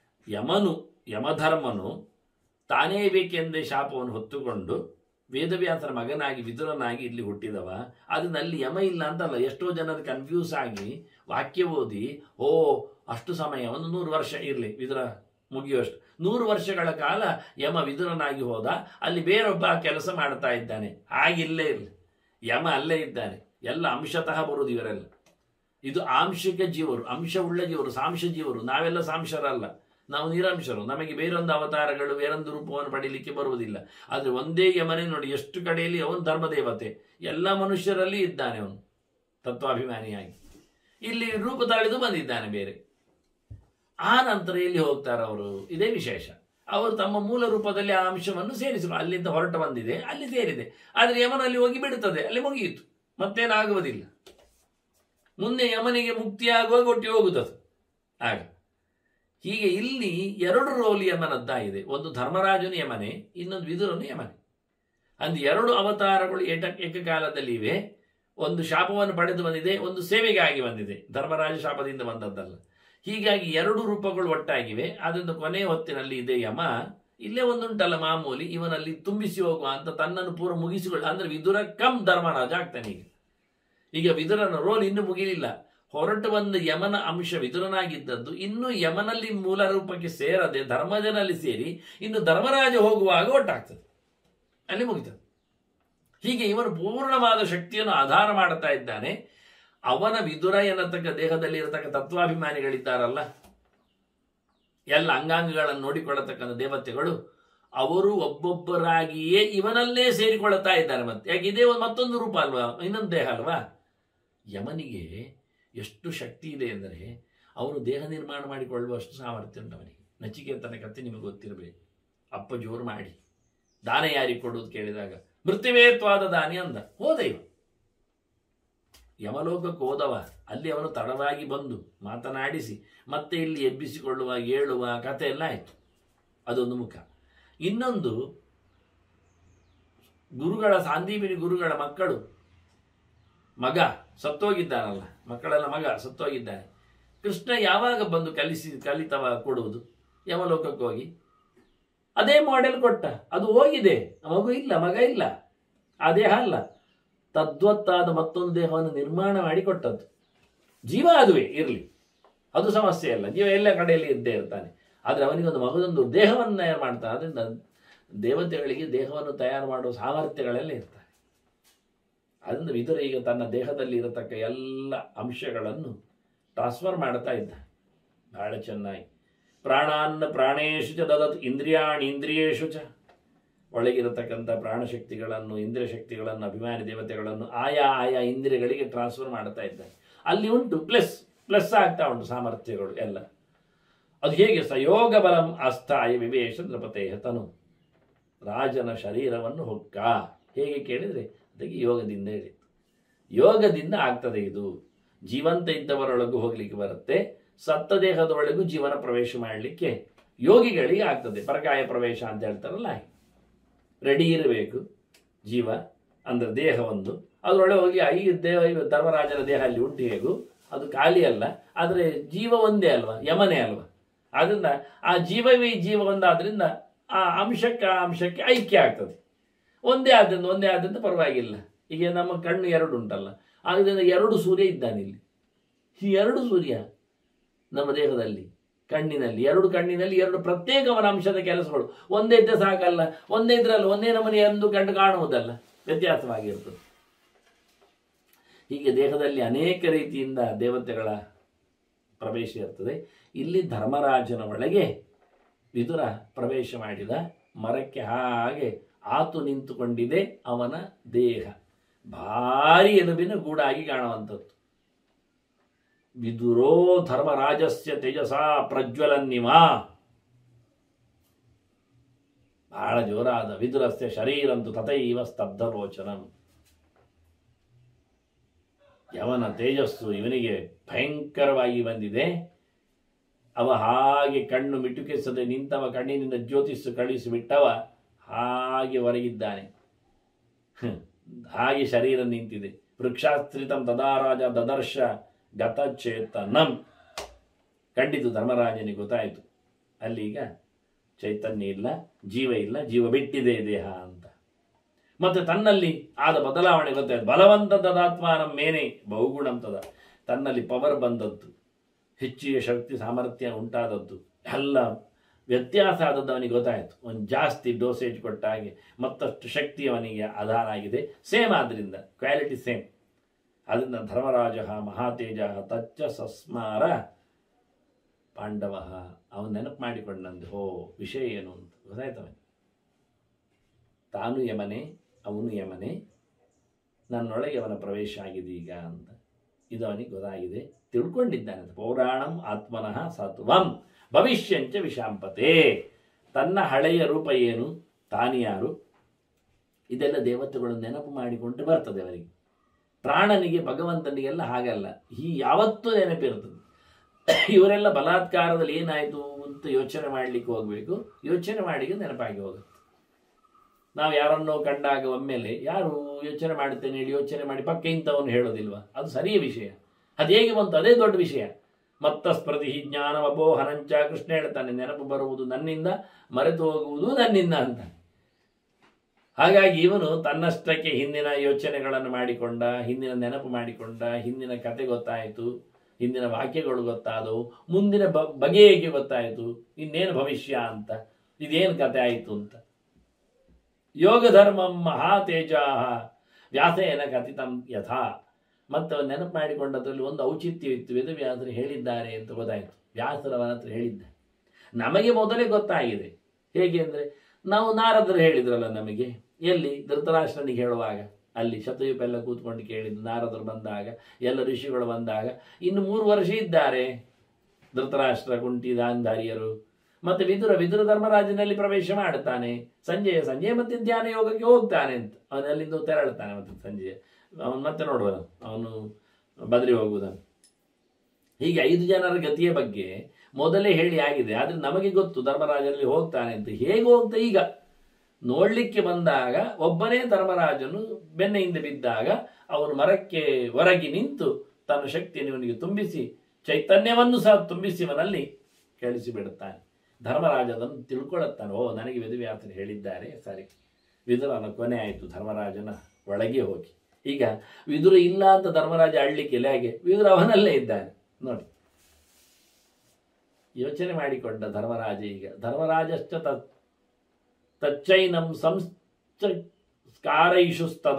ಯಮನು ಯಮಧರ್ಮನು ತಾನೇ ಬೇಕೆಂದೇ ಶಾಪವನ್ನು ಹೊತ್ತುಕೊಂಡು ವೇದವ್ಯಾಸರ ಮಗನಾಗಿ ವಿದುರನಾಗಿ ಇಲ್ಲಿ ಹುಟ್ಟಿದವ ಅದನ್ನಲ್ಲಿ ಯಮ ಇಲ್ಲ ಅಂತಲ್ಲ ಎಷ್ಟೋ ಜನರು ಕನ್ಫ್ಯೂಸ್ ಆಗಿ ವಾಕ್ಯ ಓದಿ ಓ ಅಷ್ಟು ಸಮಯ ಒಂದು ನೂರು ವರ್ಷ ಇರಲಿ ವಿದುರ ಮುಗಿಯುವಷ್ಟು ನೂರು ವರ್ಷಗಳ ಕಾಲ ಯಮ ವಿದುರನಾಗಿ ಹೋದ ಅಲ್ಲಿ ಬೇರೊಬ್ಬ ಕೆಲಸ ಮಾಡ್ತಾ ಇದ್ದಾನೆ ಹಾಗಿಲ್ಲೇ ಇರಲಿ ಯಮ ಅಲ್ಲೇ ಇದ್ದಾನೆ ಎಲ್ಲ ಅಂಶತಃ ಬರುವುದು ಇವರೆಲ್ಲ ಇದು ಆಂಶಿಕ ಜೀವರು ಅಂಶವುಳ್ಳ ಜೀವರು ಸಾಂಶ ಜೀವರು ನಾವೆಲ್ಲ ಸಾಂಶರಲ್ಲ ನಾವು ನಿರಂಶರು ನಮಗೆ ಬೇರೊಂದು ಅವತಾರಗಳು ಬೇರೊಂದು ರೂಪವನ್ನು ಪಡೀಲಿಕ್ಕೆ ಬರುವುದಿಲ್ಲ ಆದರೆ ಒಂದೇ ಯಮನೆ ನೋಡಿ ಎಷ್ಟು ಕಡೆಯಲ್ಲಿ ಅವನು ಧರ್ಮದೇವತೆ ಎಲ್ಲ ಮನುಷ್ಯರಲ್ಲಿ ಇದ್ದಾನೆ ಅವನು ತತ್ವಾಭಿಮಾನಿಯಾಗಿ ಇಲ್ಲಿ ರೂಪ ತಾಳಿದು ಬಂದಿದ್ದಾನೆ ಬೇರೆ ಆ ನಂತರ ಎಲ್ಲಿ ಹೋಗ್ತಾರೆ ಅವರು ಇದೇ ವಿಶೇಷ ಅವರು ತಮ್ಮ ಮೂಲ ರೂಪದಲ್ಲಿ ಆ ಅಂಶವನ್ನು ಸೇರಿಸಲು ಅಲ್ಲಿಂದ ಹೊರಟು ಬಂದಿದೆ ಅಲ್ಲಿ ಸೇರಿದೆ ಆದರೆ ಯಮನಲ್ಲಿ ಹೋಗಿ ಬಿಡುತ್ತದೆ ಅಲ್ಲಿ ಮುಗಿಯಿತು ಮತ್ತೇನಾಗುವುದಿಲ್ಲ ಮುಂದೆ ಯಮನಿಗೆ ಮುಕ್ತಿಯಾಗುವಾಗ ಒಟ್ಟಿ ಹೋಗುತ್ತದೆ ಆಗ ಹೀಗೆ ಇಲ್ಲಿ ಎರಡು ರೋಲ್ ಯಮನದ್ದಾಗಿದೆ ಒಂದು ಧರ್ಮರಾಜನು ಯಮನೆ ಇನ್ನೊಂದು ವಿದುರನು ಯಮನೆ ಅಂದು ಎರಡು ಅವತಾರಗಳು ಏಟ ಏಕಕಾಲದಲ್ಲಿ ಇವೆ ಒಂದು ಶಾಪವನ್ನು ಪಡೆದು ಬಂದಿದೆ ಒಂದು ಸೇವೆಗಾಗಿ ಬಂದಿದೆ ಧರ್ಮರಾಜ ಶಾಪದಿಂದ ಬಂದದ್ದಲ್ಲ ಹೀಗಾಗಿ ಎರಡು ರೂಪಗಳು ಒಟ್ಟಾಗಿವೆ ಆದ್ದರಿಂದ ಕೊನೆಯ ಹೊತ್ತಿನಲ್ಲಿ ಇದೆ ಯಮ ಇಲ್ಲೇ ಒಂದುಂಟಲ್ಲ ಮಾಮೂಲಿ ಇವನಲ್ಲಿ ತುಂಬಿಸಿ ಹೋಗುವ ಅಂತ ತನ್ನನ್ನು ಪೂರ್ವ ಮುಗಿಸಿಕೊಳ್ಳ ಅಂದ್ರೆ ವಿದುರ ಕಮ್ ಧರ್ಮರಾಜ ಆಗ್ತಾನೆ ಈಗ ಈಗ ವಿದುರನ ರೋಲ್ ಇನ್ನು ಮುಗಿಲಿಲ್ಲ ಹೊರಟು ಬಂದ ಯಮನ ಅಂಶ ವಿದುರನಾಗಿದ್ದದ್ದು ಇನ್ನು ಯಮನಲ್ಲಿ ಮೂಲ ರೂಪಕ್ಕೆ ಸೇರದೆ ಧರ್ಮಜನಲ್ಲಿ ಸೇರಿ ಇನ್ನು ಧರ್ಮರಾಜ ಹೋಗುವಾಗ ಒಟ್ಟಾಗ್ತದೆ ಅಲ್ಲಿ ಮುಗಿತದೆ ಹೀಗೆ ಇವನು ಪೂರ್ಣವಾದ ಶಕ್ತಿಯನ್ನು ಆಧಾರ ಮಾಡುತ್ತಾ ಇದ್ದಾನೆ ಅವನ ವಿದುರ ಎನ್ನತಕ್ಕ ದೇಹದಲ್ಲಿ ಇರತಕ್ಕ ತತ್ವಾಭಿಮಾನಿಗಳಿದ್ದಾರಲ್ಲ ಎಲ್ಲ ಅಂಗಾಂಗಗಳನ್ನು ನೋಡಿಕೊಳ್ಳತಕ್ಕಂಥ ದೇವತೆಗಳು ಅವರು ಒಬ್ಬೊಬ್ಬರಾಗಿಯೇ ಇವನಲ್ಲೇ ಸೇರಿಕೊಳ್ಳುತ್ತಾ ಇದ್ದಾರೆ ಮತ್ತೆ ಯಾಕೆ ಇದೇ ಒಂದು ಮತ್ತೊಂದು ರೂಪ ಅಲ್ವಾ ಇನ್ನೊಂದು ದೇಹ ಅಲ್ವಾ ಯಮನಿಗೆ ಎಷ್ಟು ಶಕ್ತಿ ಇದೆ ಎಂದರೆ ಅವನು ದೇಹ ನಿರ್ಮಾಣ ಮಾಡಿಕೊಳ್ಳುವಷ್ಟು ಸಾಮರ್ಥ್ಯ ಉಂಟು ಅವನಿಗೆ ನಚಿಕೇತನ ಕಥೆ ನಿಮಗೆ ಗೊತ್ತಿರಬೇಕು ಅಪ್ಪ ಜೋರು ಮಾಡಿ ದಾನ ಯಾರಿಗೆ ಕೊಡುವುದು ಕೇಳಿದಾಗ ಮೃತ್ಯುವೇತ್ವಾದ ದಾನಿ ಅಂದ ಹೋದ ಇವ ಯಮಲೋಕಕ್ಕೆ ಹೋದವ ಅಲ್ಲಿ ಅವನು ತಡವಾಗಿ ಬಂದು ಮಾತನಾಡಿಸಿ ಮತ್ತೆ ಇಲ್ಲಿ ಎಬ್ಬಿಸಿಕೊಳ್ಳುವ ಏಳುವ ಕಥೆ ಎಲ್ಲ ಆಯಿತು ಅದೊಂದು ಮುಖ ಇನ್ನೊಂದು ಗುರುಗಳ ಸಾಂದೀಪಿನಿ ಗುರುಗಳ ಮಕ್ಕಳು ಮಗ ಸತ್ತೋಗಿದ್ದಾನಲ್ಲ ಮಕ್ಕಳೆಲ್ಲ ಮಗ ಸತ್ತೋಗಿದ್ದಾನೆ ಕೃಷ್ಣ ಯಾವಾಗ ಬಂದು ಕಲಿಸಿ ಕಲಿತವ ಕೊಡುವುದು ಯಮಲೋಕಕ್ಕೆ ಹೋಗಿ ಅದೇ ಮಾಡೆಲ್ ಕೊಟ್ಟ ಅದು ಹೋಗಿದೆ ಮಗು ಇಲ್ಲ ಮಗ ಇಲ್ಲ ಆ ದೇಹ ಅಲ್ಲ ತದ್ವತ್ತಾದ ಮತ್ತೊಂದು ದೇಹವನ್ನು ನಿರ್ಮಾಣ ಮಾಡಿ ಕೊಟ್ಟದ್ದು ಜೀವ ಅದುವೇ ಇರಲಿ ಅದು ಸಮಸ್ಯೆ ಅಲ್ಲ ಜೀವ ಎಲ್ಲ ಕಡೆಯಲ್ಲಿ ಇದ್ದೇ ಇರ್ತಾನೆ ಆದರೆ ಅವನಿಗೊಂದು ಮಗದೊಂದು ದೇಹವನ್ನು ತಯಾರು ಮಾಡ್ತಾನೆ ಅದರಿಂದ ದೇವತೆಗಳಿಗೆ ದೇಹವನ್ನು ತಯಾರು ಮಾಡುವ ಸಾಮರ್ಥ್ಯಗಳೆಲ್ಲ ಇರ್ತಾರೆ ಅದರಿಂದ ವಿದುರ ಈಗ ತನ್ನ ದೇಹದಲ್ಲಿ ಇರತಕ್ಕ ಎಲ್ಲ ಅಂಶಗಳನ್ನು ಟ್ರಾನ್ಸ್ಫರ್ ಮಾಡ್ತಾ ಇದ್ದ ಬಹಳ ಚೆನ್ನಾಗಿ ಪ್ರಾಣಾನ್ನ ಪ್ರಾಣೇಶು ಚ ದದತ್ ಇಂದ್ರಿಯಾಣಿ ಇಂದ್ರಿಯೇಶು ಚ ಒಳಗಿರತಕ್ಕಂಥ ಪ್ರಾಣಶಕ್ತಿಗಳನ್ನು ಇಂದ್ರಿಯ ಶಕ್ತಿಗಳನ್ನು ಅಭಿಮಾನಿ ದೇವತೆಗಳನ್ನು ಆಯಾ ಆಯಾ ಇಂದ್ರಿಯಗಳಿಗೆ ಟ್ರಾನ್ಸ್ಫರ್ ಮಾಡ್ತಾ ಇದ್ದಾನೆ ಅಲ್ಲಿ ಉಂಟು ಪ್ಲಸ್ ಪ್ಲಸ್ ಆಗ್ತಾ ಉಂಟು ಸಾಮರ್ಥ್ಯಗಳು ಎಲ್ಲ ಅದು ಹೇಗೆ ಸಯೋಗ ಬಲಂ ಅಸ್ಥಾಯ ವಿವೇಶ ನೃಪತೇಹ ತನು ರಾಜನ ಶರೀರವನ್ನು ಹೊಕ್ಕ ಹೇಗೆ ಕೇಳಿದರೆ ಅದಕ್ಕೆ ಯೋಗದಿಂದ ಹೇಳಿತ್ತು ಯೋಗದಿಂದ ಆಗ್ತದೆ ಇದು ಜೀವಂತ ಇದ್ದವರೊಳಗೂ ಹೋಗ್ಲಿಕ್ಕೆ ಬರುತ್ತೆ ಸತ್ತ ದೇಹದೊಳಗೂ ಜೀವನ ಪ್ರವೇಶ ಮಾಡಲಿಕ್ಕೆ ಯೋಗಿಗಳಿಗೆ ಆಗ್ತದೆ ಪರಕಾಯ ಪ್ರವೇಶ ಅಂತ ಹೇಳ್ತಾರಲ್ಲ ಹಾಗೆ ರೆಡಿ ಇರಬೇಕು ಜೀವ ಅಂದ್ರೆ ದೇಹ ಒಂದು ಅದರೊಳಗೆ ಹೋಗಿ ಈ ದೇಹ ಇವ ಧರ್ಮರಾಜನ ದೇಹ ಅಲ್ಲಿ ಉಂಟು ಹೇಗೂ ಅದು ಖಾಲಿ ಅಲ್ಲ ಆದರೆ ಜೀವ ಒಂದೇ ಅಲ್ವಾ ಯಮನೇ ಅಲ್ವಾ ಆದ್ರಿಂದ ಆ ಜೀವವೇ ಜೀವ ಒಂದಾದ್ರಿಂದ ಆ ಅಂಶಕ್ಕೆ ಆ ಅಂಶಕ್ಕೆ ಐಕ್ಯ ಆಗ್ತದೆ ಒಂದೇ ಆದ್ರಿಂದ ಒಂದೇ ಆದ್ರಿಂದ ಪರವಾಗಿಲ್ಲ ಈಗ ನಮ್ಮ ಕಣ್ಣು ಎರಡು ಉಂಟಲ್ಲ ಆದ್ದರಿಂದ ಎರಡು ಸೂರ್ಯ ಇದ್ದಾನೆ ಇಲ್ಲಿ ಈ ಎರಡು ಸೂರ್ಯ ನಮ್ಮ ದೇಹದಲ್ಲಿ ಕಣ್ಣಿನಲ್ಲಿ ಎರಡು ಕಣ್ಣಿನಲ್ಲಿ ಎರಡು ಪ್ರತ್ಯೇಕವನ ಅಂಶದ ಕೆಲಸಗಳು ಒಂದೇ ಇದ್ದರೆ ಸಾಕಲ್ಲ ಒಂದೇ ಇದ್ರಲ್ಲ ಒಂದೇ ನಮನೆ ಎಂದು ಕಂಡು ಕಾಣುವುದಲ್ಲ ವ್ಯತ್ಯಾಸವಾಗಿರ್ತದೆ ಹೀಗೆ ದೇಹದಲ್ಲಿ ಅನೇಕ ರೀತಿಯಿಂದ ದೇವತೆಗಳ ಪ್ರವೇಶ ಇರ್ತದೆ ಇಲ್ಲಿ ಧರ್ಮರಾಜನ ಒಳಗೆ ವಿದುರ ಪ್ರವೇಶ ಮಾಡಿದ ಮರಕ್ಕೆ ಹಾಗೆ ಆತು ನಿಂತುಕೊಂಡಿದೆ ಅವನ ದೇಹ ಭಾರಿ ಎಲುಬಿನ ಗೂಡಾಗಿ ಕಾಣುವಂಥದ್ದು ವಿದುರೋ ಧರ್ಮರಾಜಸ್ಯ ತೇಜಸ ಪ್ರಜ್ವಲನ್ನಿವ ಬಹಳ ಜೋರಾದ ವಿದುರಸ್ಯ ಶರೀರಂತು ತಥೈವ ಸ್ತಬ್ಧರೋಚನಂ ಯವನ ತೇಜಸ್ಸು ಇವನಿಗೆ ಭಯಂಕರವಾಗಿ ಬಂದಿದೆ ಅವ ಹಾಗೆ ಕಣ್ಣು ಮಿಟುಕಿಸದೆ ನಿಂತವ ಕಣ್ಣಿನಿಂದ ಜ್ಯೋತಿಸ್ಸು ಕಳಿಸಿಬಿಟ್ಟವ ಹಾಗೆ ಹೊರಗಿದ್ದಾನೆ ಹ್ಮ್. ಹಾಗೆ ಶರೀರ ನಿಂತಿದೆ ವೃಕ್ಷಾಸ್ತ್ರಿತಂ ತದಾರಾಜ ದದರ್ಶ ಗತಚೇತನಂ ಕಂಡಿತು ಧರ್ಮರಾಜನಿಗೆ ಗೊತ್ತಾಯಿತು ಅಲ್ಲೀಗ ಚೈತನ್ಯ ಇಲ್ಲ ಜೀವ ಇಲ್ಲ ಜೀವ ಬಿಟ್ಟಿದೆ ದೇಹ ಅಂತ ಮತ್ತೆ ತನ್ನಲ್ಲಿ ಆದ ಬದಲಾವಣೆ ಗೊತ್ತಾಯ್ತು ಬಲವಂತ ತದಾತ್ಮಾನಂ ಮೇನೆ ಬಹುಗುಣಂ ತದ ತನ್ನಲ್ಲಿ ಪವರ್ ಬಂದದ್ದು ಹೆಚ್ಚಿಗೆ ಶಕ್ತಿ ಸಾಮರ್ಥ್ಯ ಉಂಟಾದದ್ದು ಎಲ್ಲ ವ್ಯತ್ಯಾಸ ಆದದ್ದು ಅವನಿಗೆ ಗೊತ್ತಾಯಿತು ಒಂದು ಜಾಸ್ತಿ ಡೋಸೇಜ್ ಕೊಟ್ಟ ಹಾಗೆ ಮತ್ತಷ್ಟು ಶಕ್ತಿ ಅವನಿಗೆ ಆಧಾರ ಆಗಿದೆ ಸೇಮ್ ಆದ್ರಿಂದ ಕ್ವಾಲಿಟಿ ಸೇಮ್ ಅದರಿಂದ ಧರ್ಮರಾಜ ಮಹಾತೇಜ ತಚ್ಚ ಸಸ್ಮಾರ ಪಾಂಡವ ಅವನು ನೆನಪು ಮಾಡಿಕೊಂಡಂದು ಹೋ ವಿಷಯ ಏನು ಅಂತ ಗೊತ್ತಾಯ್ತವನಿಗೆ ತಾನು ಯಮನೆ ಅವನು ಯಮನೆ ನನ್ನೊಳಗೆ ಅವನ ಪ್ರವೇಶ ಆಗಿದೆ ಈಗ ಅಂತ ಇದು ಅವನಿಗೆ ಗೊತ್ತಾಗಿದೆ ತಿಳ್ಕೊಂಡಿದ್ದಾನೆ ಅಂತ. ಪೌರಾಣಂ ಆತ್ಮನಃ ಸತ್ವಂ ಭವಿಷ್ಯಂಚ ವಿಷಾಂಪತೆ ತನ್ನ ಹಳೆಯ ರೂಪ ಏನು ತಾನು ಯಾರು ಇದೆಲ್ಲ ದೇವತೆಗಳು ನೆನಪು ಮಾಡಿಕೊಂಡು ಬರ್ತದೆ ಅವರಿಗೆ ಪ್ರಾಣನಿಗೆ ಭಗವಂತನಿಗೆಲ್ಲ ಹಾಗಲ್ಲ ಈ ಯಾವತ್ತೂ ನೆನಪಿರ್ತದೆ ಇವರೆಲ್ಲ ಬಲಾತ್ಕಾರದಲ್ಲಿ ಏನಾಯಿತು ಅಂತ ಯೋಚನೆ ಮಾಡಲಿಕ್ಕೆ ಹೋಗಬೇಕು ಯೋಚನೆ ಮಾಡಿಗೆ ನೆನಪಾಗಿ ಹೋಗುತ್ತೆ ನಾವು ಯಾರನ್ನೋ ಕಂಡಾಗ ಒಮ್ಮೆಲೆ ಯಾರು ಯೋಚನೆ ಮಾಡುತ್ತೇನೆ ಹೇಳಿ ಯೋಚನೆ ಮಾಡಿ ಪಕ್ಕ ಇಂಥವನು ಹೇಳೋದಿಲ್ವಾ ಅದು ಸರಿಯ ವಿಷಯ ಅದು ಹೇಗೆ ಬಂತು ಅದೇ ದೊಡ್ಡ ವಿಷಯ ಮತ್ತ ಸ್ಮೃತಿ ಜ್ಞಾನವಪೋ ಹನಂಚ ಕೃಷ್ಣ ಹೇಳ್ತಾನೆ ನೆನಪು ಬರುವುದು ನನ್ನಿಂದ ಮರೆತು ಹೋಗುವುದು ನನ್ನಿಂದ ಅಂತ ಹಾಗಾಗಿ ಇವನು ತನ್ನಷ್ಟಕ್ಕೆ ಹಿಂದಿನ ಯೋಚನೆಗಳನ್ನು ಮಾಡಿಕೊಂಡ ಹಿಂದಿನ ನೆನಪು ಮಾಡಿಕೊಂಡ ಹಿಂದಿನ ಕತೆ ಗೊತ್ತಾಯಿತು ಹಿಂದಿನ ವಾಕ್ಯಗಳು ಗೊತ್ತಾದವು ಮುಂದಿನ ಬ ಬಗೆಗೆ ಗೊತ್ತಾಯಿತು ಇನ್ನೇನು ಭವಿಷ್ಯ ಅಂತ ಇದೇನು ಕತೆ ಆಯಿತು ಅಂತ ಯೋಗ ಧರ್ಮಂ ಮಹಾತೇಜ ವ್ಯಾಸೇನ ಕಥಿತಂ ಯಥಾ ಮತ್ತು ಅವನು ನೆನಪು ಮಾಡಿಕೊಂಡದ್ರಲ್ಲಿ ಒಂದು ಔಚಿತ್ಯವಿತ್ತು ವೇದವ್ಯಾಸರು ಹೇಳಿದ್ದಾರೆ ಅಂತ ಗೊತ್ತಾಯಿತು ವ್ಯಾಸರವನ ಹತ್ರ ಹೇಳಿದ್ದ ನಮಗೆ ಮೊದಲೇ ಗೊತ್ತಾಗಿದೆ ಹೇಗೆ ಅಂದರೆ ನಾವು ನಾರದರು ಹೇಳಿದ್ರಲ್ಲ ನಮಗೆ ಎಲ್ಲಿ ಧೃತರಾಷ್ಟ್ರನಿಗೆ ಹೇಳುವಾಗ ಅಲ್ಲಿ ಶತಯುಪೆಲ್ಲ ಕೂತ್ಕೊಂಡು ಕೇಳಿದ್ದು ನಾರದರು ಬಂದಾಗ ಎಲ್ಲ ಋಷಿಗಳು ಬಂದಾಗ ಇನ್ನು ಮೂರು ವರ್ಷ ಇದ್ದಾರೆ ಧೃತರಾಷ್ಟ್ರ ಕುಂಟಿ ದಾಂಧಾರಿಯರು ಮತ್ತೆ ವಿದುರ ವಿದುರ ಧರ್ಮರಾಜನಲ್ಲಿ ಪ್ರವೇಶ ಮಾಡುತ್ತಾನೆ ಸಂಜೆಯ ಸಂಜೆ ಮತ್ತೆ ಧ್ಯಾನ ಯೋಗಕ್ಕೆ ಹೋಗ್ತಾನೆ ಅಂತ ಅವನಲ್ಲಿಂದ ತೆರಳುತ್ತಾನೆ ಮತ್ತೆ ಸಂಜೆ ಅವನು ಮತ್ತೆ ನೋಡುವನು ಅವನು ಬದಲಿ ಹೋಗುವುದನ್ನು ಹೀಗೆ ಐದು ಜನರ ಗತಿಯ ಬಗ್ಗೆ ಮೊದಲೇ ಹೇಳಿ ಆಗಿದೆ ಆದರೆ ನಮಗೆ ಗೊತ್ತು ಧರ್ಮರಾಜನಲ್ಲಿ ಹೋಗ್ತಾನೆ ಅಂತ ಹೇಗೆ ಹೋಗ್ತಾ ಈಗ ನೋಡಲಿಕ್ಕೆ ಬಂದಾಗ ಒಬ್ಬನೇ ಧರ್ಮರಾಜನು ಬೆನ್ನ ಹಿಂದೆ ಬಿದ್ದಾಗ ಅವನು ಮರಕ್ಕೆ ಹೊರಗಿ ನಿಂತು ತನ್ನ ಶಕ್ತಿಯನ್ನು ಇವನಿಗೆ ತುಂಬಿಸಿ ಚೈತನ್ಯವನ್ನು ಸಹ ತುಂಬಿಸಿ ಇವನಲ್ಲಿ ಕೇಳಿಸಿಬಿಡುತ್ತಾನೆ ಧರ್ಮರಾಜ ಅದನ್ನು ತಿಳ್ಕೊಳ್ಳುತ್ತಾನೆ ಓ ನನಗೆ ವೇದವ್ಯಾಸರು ಹೇಳಿದ್ದಾರೆ ಸರಿ ವಿದುರನ ಕೊನೆ ಆಯಿತು ಧರ್ಮರಾಜನ ಒಳಗೆ ಹೋಗಿ ಈಗ ವಿದುರ ಇಲ್ಲ ಅಂತ ಧರ್ಮರಾಜ ಅಳ್ಲಿಕ್ಕಿಲ್ಲ ಹಾಗೆ ವಿದುರ ಅವನಲ್ಲೇ ಇದ್ದಾನೆ ನೋಡಿ ಯೋಚನೆ ಮಾಡಿಕೊಂಡ ಧರ್ಮರಾಜ ಈಗ ಧರ್ಮರಾಜಶ್ಚ ತತ್ ತಚ್ಚೈನಂ ಸಂಸ್ಕಾರೈಷುಸ್ತದ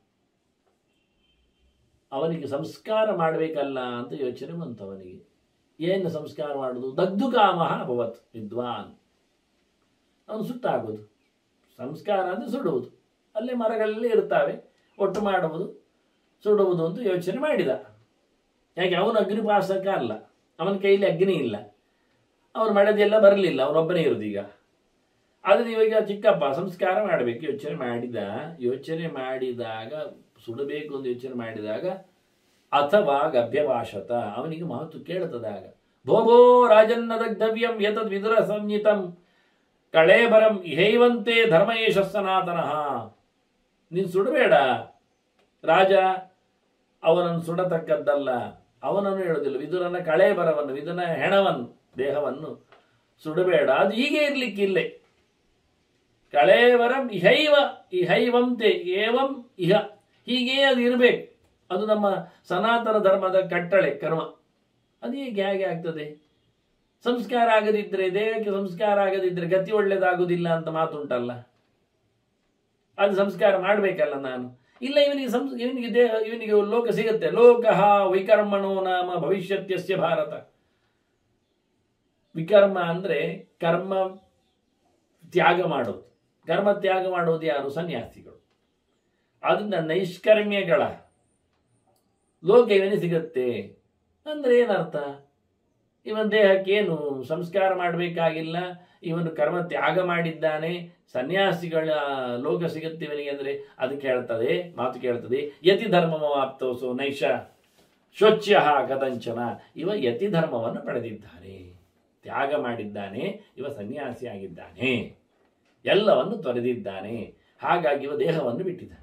ಅವನಿಗೆ ಸಂಸ್ಕಾರ ಮಾಡಬೇಕಲ್ಲ ಅಂತ ಯೋಚನೆ ಬಂತು ಅವನಿಗೆ ಏನು ಸಂಸ್ಕಾರ ಮಾಡುವುದು ದಗ್ಧು ಕಾಮ ಭವತ್ ವಿದ್ವಾನ್ ಅವನು ಸುಟ್ಟಾಗೋದು ಸಂಸ್ಕಾರ ಅಂದರೆ ಸುಡುವುದು ಅಲ್ಲೇ ಮರಗಳಲ್ಲಿ ಇರ್ತಾವೆ ಒಟ್ಟು ಮಾಡುವುದು ಸುಡುವುದು ಅಂತ ಯೋಚನೆ ಮಾಡಿದ ಯಾಕೆ ಅವನು ಅಗ್ನಿಪಾಸಕ ಅಲ್ಲ ಅವನ ಕೈಲಿ ಅಗ್ನಿ ಇಲ್ಲ ಅವನು ಮಡದೆಲ್ಲ ಬರಲಿಲ್ಲ ಅವನೊಬ್ಬನೇ ಇರುವುದು ಈಗ ಆದರೆ ಇವಾಗ ಚಿಕ್ಕಪ್ಪ ಸಂಸ್ಕಾರ ಮಾಡಬೇಕು ಯೋಚನೆ ಮಾಡಿದ ಯೋಚನೆ ಮಾಡಿದಾಗ ಸುಡಬೇಕು ಅಂತ ಯೋಚನೆ ಮಾಡಿದಾಗ ಅಥವಾ ಗಭ್ಯಭಾಷತ ಅವನಿಗೆ ಮಾತು ಕೇಳುತ್ತದಾಗ ಭೋ ಭೋ ರಾಜನ್ನ ದಗ್ಧವ್ಯಂ ಯತದ್ ವಿದುರ ಸಂಹಿತಂ ಕಳೇಬರಂ ಇಹೈವಂತೆ ಧರ್ಮಯೇಶ ಸನಾತನಃ ನೀನು ಸುಡಬೇಡ ರಾಜ ಅವನನ್ನು ಸುಡತಕ್ಕದ್ದಲ್ಲ ಅವನನ್ನು ಹೇಳುವುದಿಲ್ಲ ವಿದುರನ ಕಳೆ ಬರವನ್ನು ವಿದುರನ ಹೆಣವನ್ನು ದೇಹವನ್ನು ಸುಡಬೇಡ ಅದು ಹೀಗೆ ಇರ್ಲಿಕ್ಕಿಲ್ಲೇ ಕಳೇವರಂ ಇಹೈವ ಇಹೈವಂತೆ ಏವಂ ಇಹ ಹೀಗೇ ಅದು ಇರಬೇಕು ಅದು ನಮ್ಮ ಸನಾತನ ಧರ್ಮದ ಕಟ್ಟಳೆ ಕರ್ಮ ಅದು ಹೇಗೆ ಹೇಗೆ ಆಗ್ತದೆ ಸಂಸ್ಕಾರ ಆಗದಿದ್ರೆ ದೇಹಕ್ಕೆ ಸಂಸ್ಕಾರ ಆಗದಿದ್ರೆ ಗತಿ ಒಳ್ಳೇದಾಗುದಿಲ್ಲ ಅಂತ ಮಾತುಂಟಲ್ಲ ಅದು ಸಂಸ್ಕಾರ ಮಾಡಬೇಕಲ್ಲ ನಾನು ಇಲ್ಲ ಇವನಿಗೆ ಸಂಸ್ ಇವನಿಗೆ ದೇಹ ಇವನಿಗೆ ಲೋಕ ಸಿಗುತ್ತೆ ಲೋಕಃ ವೈಕರ್ಮಣೋ ನಾಮ ಭವಿಷ್ಯತ್ಯಸ್ಯ ಭಾರತ ವಿಕರ್ಮ ಅಂದ್ರೆ ಕರ್ಮ ತ್ಯಾಗ ಮಾಡೋದು ಕರ್ಮ ತ್ಯಾಗ ಮಾಡೋದು ಯಾರು ಸನ್ಯಾಸಿಗಳು ಅದನ್ನ ನೈಷ್ಕರ್ಮ್ಯಗಳ ಲೋಕ ಇವನಿಗೆ ಸಿಗುತ್ತೆ ಅಂದ್ರೆ ಏನರ್ಥ ಇವನ ದೇಹಕ್ಕೇನು ಸಂಸ್ಕಾರ ಮಾಡಬೇಕಾಗಿಲ್ಲ ಇವನು ಕರ್ಮ ತ್ಯಾಗ ಮಾಡಿದ್ದಾನೆ ಸನ್ಯಾಸಿಗಳ ಲೋಕ ಸಿಗುತ್ತೆ ಇವನಿಗೆ ಅಂದ್ರೆ ಅದಕ್ಕೆ ಹೇಳ್ತದೆ ಮಾತು ಕೇಳ್ತದೆ ಯತಿ ಧರ್ಮವಾಪ್ತೋಸು ನೈಷ ಶೋಚ್ಯ ಕದಂಚನ ಇವ ಯತಿ ಧರ್ಮವನ್ನು ಪಡೆದಿದ್ದಾನೆ ತ್ಯಾಗ ಮಾಡಿದ್ದಾನೆ ಇವ ಸನ್ಯಾಸಿ ಆಗಿದ್ದಾನೆ ಎಲ್ಲವನ್ನು ತೊರೆದಿದ್ದಾನೆ ಹಾಗಾಗಿ ಇವ ದೇಹವನ್ನು ಬಿಟ್ಟಿದ್ದಾನೆ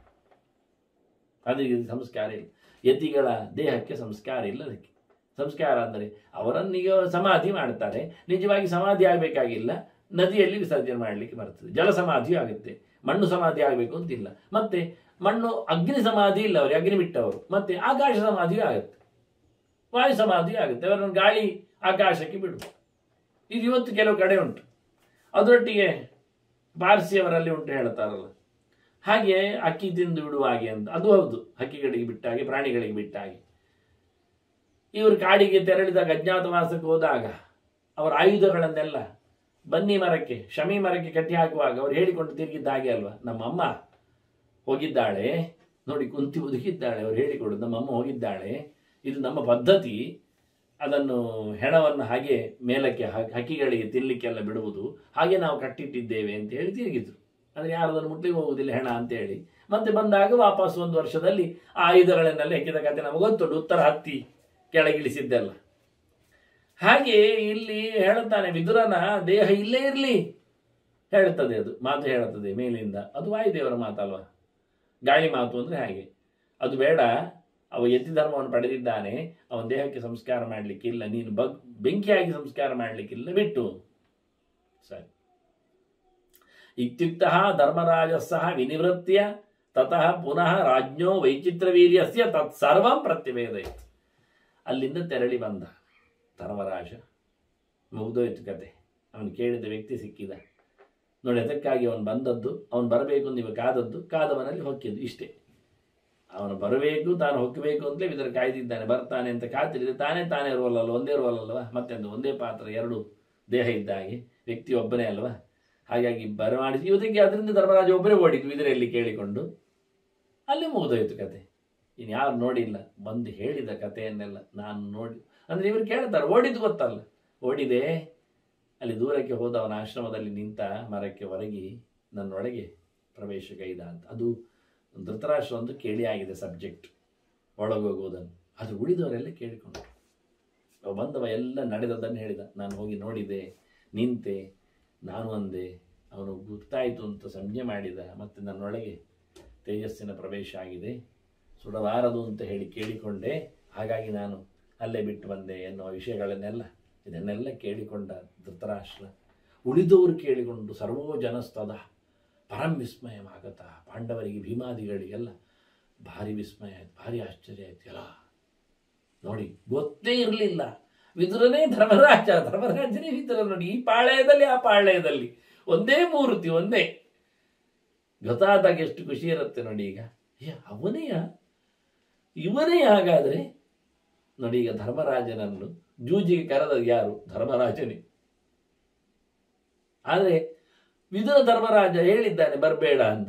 ಅದಕ್ಕೆ ಸಂಸ್ಕಾರ ಇಲ್ಲ ಯತಿಗಳ ದೇಹಕ್ಕೆ ಸಂಸ್ಕಾರ ಇಲ್ಲ ಅದಕ್ಕೆ ಸಂಸ್ಕಾರ ಅಂದರೆ ಅವರನ್ನೀಗ ಸಮಾಧಿ ಮಾಡ್ತಾರೆ ನಿಜವಾಗಿ ಸಮಾಧಿ ಆಗಬೇಕಾಗಿಲ್ಲ ನದಿಯಲ್ಲಿ ವಿಸರ್ಜನೆ ಮಾಡಲಿಕ್ಕೆ ಬರ್ತದೆ ಜಲ ಸಮಾಧಿ ಆಗುತ್ತೆ ಮಣ್ಣು ಸಮಾಧಿ ಆಗಬೇಕು ಅಂತಿಲ್ಲ ಮತ್ತೆ ಮಣ್ಣು ಅಗ್ನಿ ಸಮಾಧಿ ಇಲ್ಲ ಅವರಿಗೆ ಅಗ್ನಿ ಬಿಟ್ಟವರು ಮತ್ತೆ ಆಕಾಶ ಸಮಾಧಿಯೂ ಆಗುತ್ತೆ ವಾಯು ಸಮಾಧಿ ಆಗುತ್ತೆ ಅವರನ್ನು ಗಾಳಿ ಆಕಾಶಕ್ಕೆ ಬಿಡುವುದು ಇದು ಇವತ್ತು ಕೆಲವು ಕಡೆ ಉಂಟು ಅದರೊಟ್ಟಿಗೆ ಪಾರ್ಸಿಯವರಲ್ಲಿ ಉಂಟು ಹೇಳ್ತಾರಲ್ಲ ಹಾಗೆ ಅಕ್ಕಿ ತಿಂದು ಬಿಡುವ ಹಾಗೆ ಅಂತ ಅದು ಹೌದು ಹಕ್ಕಿಗಳಿಗೆ ಬಿಟ್ಟ ಹಾಗೆ ಪ್ರಾಣಿಗಳಿಗೆ ಬಿಟ್ಟ ಹಾಗೆ ಇವರು ಕಾಡಿಗೆ ತೆರಳಿದಾಗ ಅಜ್ಞಾತವಾಸಕ್ಕೆ ಹೋದಾಗ ಅವರ ಆಯುಧಗಳನ್ನೆಲ್ಲ ಬನ್ನಿ ಮರಕ್ಕೆ ಶಮಿ ಮರಕ್ಕೆ ಕಟ್ಟಿ ಹಾಕುವಾಗ ಅವ್ರು ಹೇಳಿಕೊಂಡು ತಿರುಗಿದ್ದ ಹಾಗೆ ಅಲ್ವಾ ನಮ್ಮ ಅಮ್ಮ ಹೋಗಿದ್ದಾಳೆ ನೋಡಿ ಕುಂತಿ ಒದಗಿದ್ದಾಳೆ ಅವ್ರು ಹೇಳಿಕೊಡು ನಮ್ಮ ಅಮ್ಮ ಹೋಗಿದ್ದಾಳೆ ಇದು ನಮ್ಮ ಪದ್ಧತಿ ಅದನ್ನು ಹೆಣವನ್ನು ಹಾಗೆ ಮೇಲಕ್ಕೆ ಹಾಕಿ ಹಕ್ಕಿಗಳಿಗೆ ತಿನ್ನಲಿಕ್ಕೆಲ್ಲ ಬಿಡುವುದು ಹಾಗೆ ನಾವು ಕಟ್ಟಿಟ್ಟಿದ್ದೇವೆ ಅಂತ ಹೇಳಿ ತಿರುಗಿದ್ರು ಅಂದರೆ ಯಾರು ಅದನ್ನು ಮುಟ್ಲಿಕ್ಕೆ ಹೋಗುವುದಿಲ್ಲ ಹೆಣ ಅಂತ ಹೇಳಿ ಮತ್ತೆ ಬಂದಾಗ ವಾಪಸ್ ಒಂದು ವರ್ಷದಲ್ಲಿ ಆ ಆಯುಧಗಳನ್ನೆಲ್ಲ ಹೆಕ್ಕಿದ ಕತೆ ನಮಗೆ ಗೊತ್ತುಂಟು ಉತ್ತರ ಹತ್ತಿ ಕೆಳಗಿಳಿಸಿದ್ದೆಲ್ಲ ಹಾಗೆ ಇಲ್ಲಿ ಹೇಳುತ್ತಾನೆ ವಿದುರನ ದೇಹ ಇಲ್ಲೇ ಇರಲಿ ಹೇಳುತ್ತದೆ ಅದು ಮಾತು ಹೇಳುತ್ತದೆ ಮೇಲಿಂದ ಅದು ವಾಯುದೇವರ ಮಾತಲ್ವಾ ಗಾಳಿ ಮಾತು ಅಂದ್ರೆ ಹಾಗೆ ಅದು ಬೇಡ ಅವ ಯತಿ ಧರ್ಮವನ್ನು ಪಡೆದಿದ್ದಾನೆ ಅವನ ದೇಹಕ್ಕೆ ಸಂಸ್ಕಾರ ಮಾಡಲಿಕ್ಕಿಲ್ಲ ನೀನು ಬಗ್ ಬೆಂಕಿಯಾಗಿ ಸಂಸ್ಕಾರ ಮಾಡಲಿಕ್ಕಿಲ್ಲ ಬಿಟ್ಟು ಸರಿ ಇತ್ಯುಕ್ತ ಧರ್ಮರಾಜ ಸಹ ವಿನಿವೃತ್ಯ ತತಃ ಪುನಃ ರಾಜ್ಞೋ ವೈಚಿತ್ರವೀರ್ಯಸ್ಯ ತತ್ಸರ್ವಂ ಪ್ರತ್ಯವೇದಯಿತು ಅಲ್ಲಿಂದ ತೆರಳಿ ಬಂದ ಧರ್ಮರಾಜ ಮುಗ್ದೋಯ್ತು ಕತೆ ಅವನು ಕೇಳಿದ ವ್ಯಕ್ತಿ ಸಿಕ್ಕಿದ ನೋಡಿ ಅದಕ್ಕಾಗಿ ಅವನು ಬಂದದ್ದು ಅವನು ಬರಬೇಕು ಅಂತ ಇವ ಕಾದದ್ದು ಕಾದವನಲ್ಲಿ ಹೊಕ್ಕಿದ್ದು ಇಷ್ಟೇ ಅವನು ಬರಬೇಕು ತಾನು ಹೊಕ್ಕಬೇಕು ಅಂತಲೇ ಇದರ ಕಾಯ್ದಿದ್ದಾನೆ ಬರ್ತಾನೆ ಅಂತ ಕಾತಿರಿದೆ ತಾನೇ ತಾನೇ ರೋಲಲ್ಲ ಒಂದೇ ರೋಲ್ ಅಲ್ವಾ ಮತ್ತೆಂದು ಒಂದೇ ಪಾತ್ರ ಎರಡು ದೇಹ ಇದ್ದ ಹಾಗೆ ವ್ಯಕ್ತಿ ಒಬ್ಬನೇ ಅಲ್ವಾ ಹಾಗಾಗಿ ಬರಮಾಡಿಸಿ ಇವತ್ತಿಗೆ ಅದರಿಂದ ಧರ್ಮರಾಜ ಒಬ್ಬರೇ ಓಡಿದ್ವು ಇದರಲ್ಲಿ ಕೇಳಿಕೊಂಡು ಅಲ್ಲಿ ಮುಗಿದೋಯ್ತು ಕತೆ ಇನ್ನು ಯಾರು ನೋಡಿಲ್ಲ ಬಂದು ಹೇಳಿದ ಕಥೆಯನ್ನೆಲ್ಲ ನಾನು ನೋಡಿ ಅಂದ್ರೆ ಇವರು ಕೇಳ್ತಾರೆ ಓಡಿದ್ದು ಗೊತ್ತಲ್ಲ ಓಡಿದೆ ಅಲ್ಲಿ ದೂರಕ್ಕೆ ಹೋದ ಅವನ ಆಶ್ರಮದಲ್ಲಿ ನಿಂತ ಮರಕ್ಕೆ ಹೊರಗಿ ನನ್ನೊಳಗೆ ಪ್ರವೇಶ ಕೈದ ಅಂತ ಅದು ಧೃತರಾಷ್ಟ್ರ ಒಂದು ಕೇಳಿ ಆಗಿದೆ ಸಬ್ಜೆಕ್ಟ್ ಒಳಗೋಗುವುದನ್ನು ಅದು ಉಳಿದವರೆಲ್ಲ ಕೇಳಿಕೊಂಡ್ರು ಅವ ಬಂದವ ಎಲ್ಲ ನಡೆದದ್ದನ್ನು ಹೇಳಿದ ನಾನು ಹೋಗಿ ನೋಡಿದೆ ನಿಂತೆ ನಾನು ಅಂದೆ ಅವನು ಗೊತ್ತಾಯಿತು ಅಂತ ಸಂಜ್ಞೆ ಮಾಡಿದ ಮತ್ತು ನನ್ನೊಳಗೆ ತೇಜಸ್ಸಿನ ಪ್ರವೇಶ ಆಗಿದೆ ಸುಡಬಾರದು ಅಂತ ಹೇಳಿ ಕೇಳಿಕೊಂಡೆ ಹಾಗಾಗಿ ನಾನು ಅಲ್ಲೇ ಬಿಟ್ಟು ಬಂದೆ ಎನ್ನುವ ವಿಷಯಗಳನ್ನೆಲ್ಲ ಇದನ್ನೆಲ್ಲ ಕೇಳಿಕೊಂಡ ಧೃತರಾಷ್ಟ್ರ ಉಳಿದವರು ಕೇಳಿಕೊಂಡು ಸರ್ವೋ ಜನಸ್ತದ ಪರಂ ವಿಸ್ಮಯವಾಗತ ಪಾಂಡವರಿಗೆ ಭೀಮಾದಿಗಳಿಗೆಲ್ಲ ಭಾರಿ ವಿಸ್ಮಯ ಆಯ್ತು ಭಾರಿ ಆಶ್ಚರ್ಯ ಆಯ್ತು ಎಲ್ಲ ನೋಡಿ ಗೊತ್ತೇ ಇರಲಿಲ್ಲ ವಿದುರನೇ ಧರ್ಮರಾಜ ಧರ್ಮರಾಜನೇ ವಿದುರ ನೋಡಿ ಈ ಪಾಳ್ಯದಲ್ಲಿ ಆ ಪಾಳ್ಯದಲ್ಲಿ ಒಂದೇ ಮೂರ್ತಿ ಒಂದೇ ಗೊತ್ತಾದಾಗ ಎಷ್ಟು ಖುಷಿ ಇರುತ್ತೆ ನೋಡಿ ಈಗ ಏ ಅವನೆಯ ಇವನೇ ಹಾಗಾದ್ರೆ ನೋಡಿ ಈಗ ಧರ್ಮರಾಜನನ್ನು ಜೂಜಿಗೆ ಕರೆದ ಯಾರು ಧರ್ಮರಾಜನೇ ಆದ್ರೆ ವಿದುರ ಧರ್ಮರಾಜ ಹೇಳಿದ್ದಾನೆ ಬರಬೇಡ ಅಂತ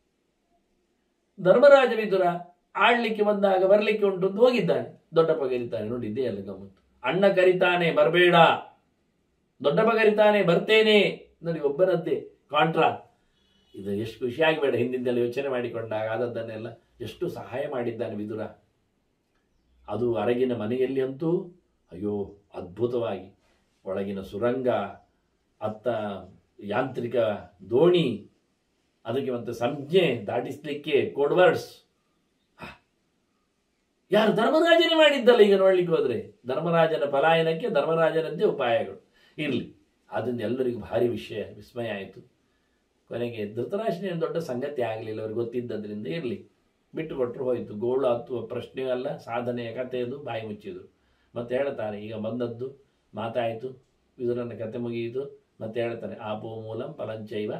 ಧರ್ಮರಾಜ ವಿದುರ ಆಡ್ಲಿಕ್ಕೆ ಬಂದಾಗ ಬರ್ಲಿಕ್ಕೆ ಉಂಟು ಅಂತ ಹೋಗಿದ್ದಾನೆ ದೊಡ್ಡಪ್ಪ ಕರೀತಾನೆ ನೋಡಿ ಇದೇ ಅಲ್ಲ ಗಮ್ಮತ್ತು ಅಣ್ಣ ಕರಿತಾನೆ ಬರಬೇಡ ದೊಡ್ಡಪ್ಪ ಕರಿತಾನೆ ಬರ್ತೇನೆ ನೋಡಿ ಒಬ್ಬನದ್ದೇ ಕಾಂಟ್ರಾ ಇದು ಎಷ್ಟು ಖುಷಿಯಾಗಿ ಬೇಡ ಹಿಂದಿಂದೆಲ್ಲ ಯೋಚನೆ ಮಾಡಿಕೊಂಡಾಗ ಆದದ್ದನ್ನೆಲ್ಲ ಎಷ್ಟು ಸಹಾಯ ಮಾಡಿದ್ದಾನೆ ವಿದುರ ಅದು ಅರಗಿನ ಮನೆಯಲ್ಲಿ ಅಂತೂ ಅಯ್ಯೋ ಅದ್ಭುತವಾಗಿ ಒಳಗಿನ ಸುರಂಗ ಅತ್ತ ಯಾಂತ್ರಿಕ ದೋಣಿ ಅದಕ್ಕೆ ಮತ್ತೆ ಸಂಜ್ಞೆ ದಾಟಿಸ್ಲಿಕ್ಕೆ ಕೋಡ್ ವರ್ಡ್ಸ್ ಯಾರು ಧರ್ಮರಾಜನೇ ಮಾಡಿದ್ದಲ್ಲ ಈಗ ನೋಡ್ಲಿಕ್ಕೆ ಹೋದ್ರೆ ಧರ್ಮರಾಜನ ಪಲಾಯನಕ್ಕೆ ಧರ್ಮರಾಜನದ್ದೇ ಉಪಾಯಗಳು ಇರಲಿ ಅದರಿಂದ ಎಲ್ಲರಿಗೂ ಭಾರಿ ವಿಷಯ ವಿಸ್ಮಯ ಆಯಿತು ಕೊನೆಗೆ ಧೃತರಾಷ್ಟ್ರನ ದೊಡ್ಡ ಸಂಗತಿ ಆಗಲಿಲ್ಲ ಅವ್ರಿಗೆ ಗೊತ್ತಿದ್ದದ್ರಿಂದ ಇರಲಿ ಬಿಟ್ಟು ಕೊಟ್ಟರು ಹೋಯಿತು ಗೋಳು ಹತ್ತುವ ಪ್ರಶ್ನೆ ಅಲ್ಲ ಸಾಧನೆಯ ಕಥೆಯದು ಬಾಯಿ ಮುಚ್ಚಿದ್ರು ಮತ್ತೆ ಹೇಳ್ತಾರೆ ಈಗ ಬಂದದ್ದು ಮಾತಾಯಿತು ವಿದುರನ ಕತೆ ಮುಗಿಯಿತು ಮತ್ತೆ ಹೇಳ್ತಾರೆ ಆಪೋ ಮೂಲಂ ಫಲಂಚೈವ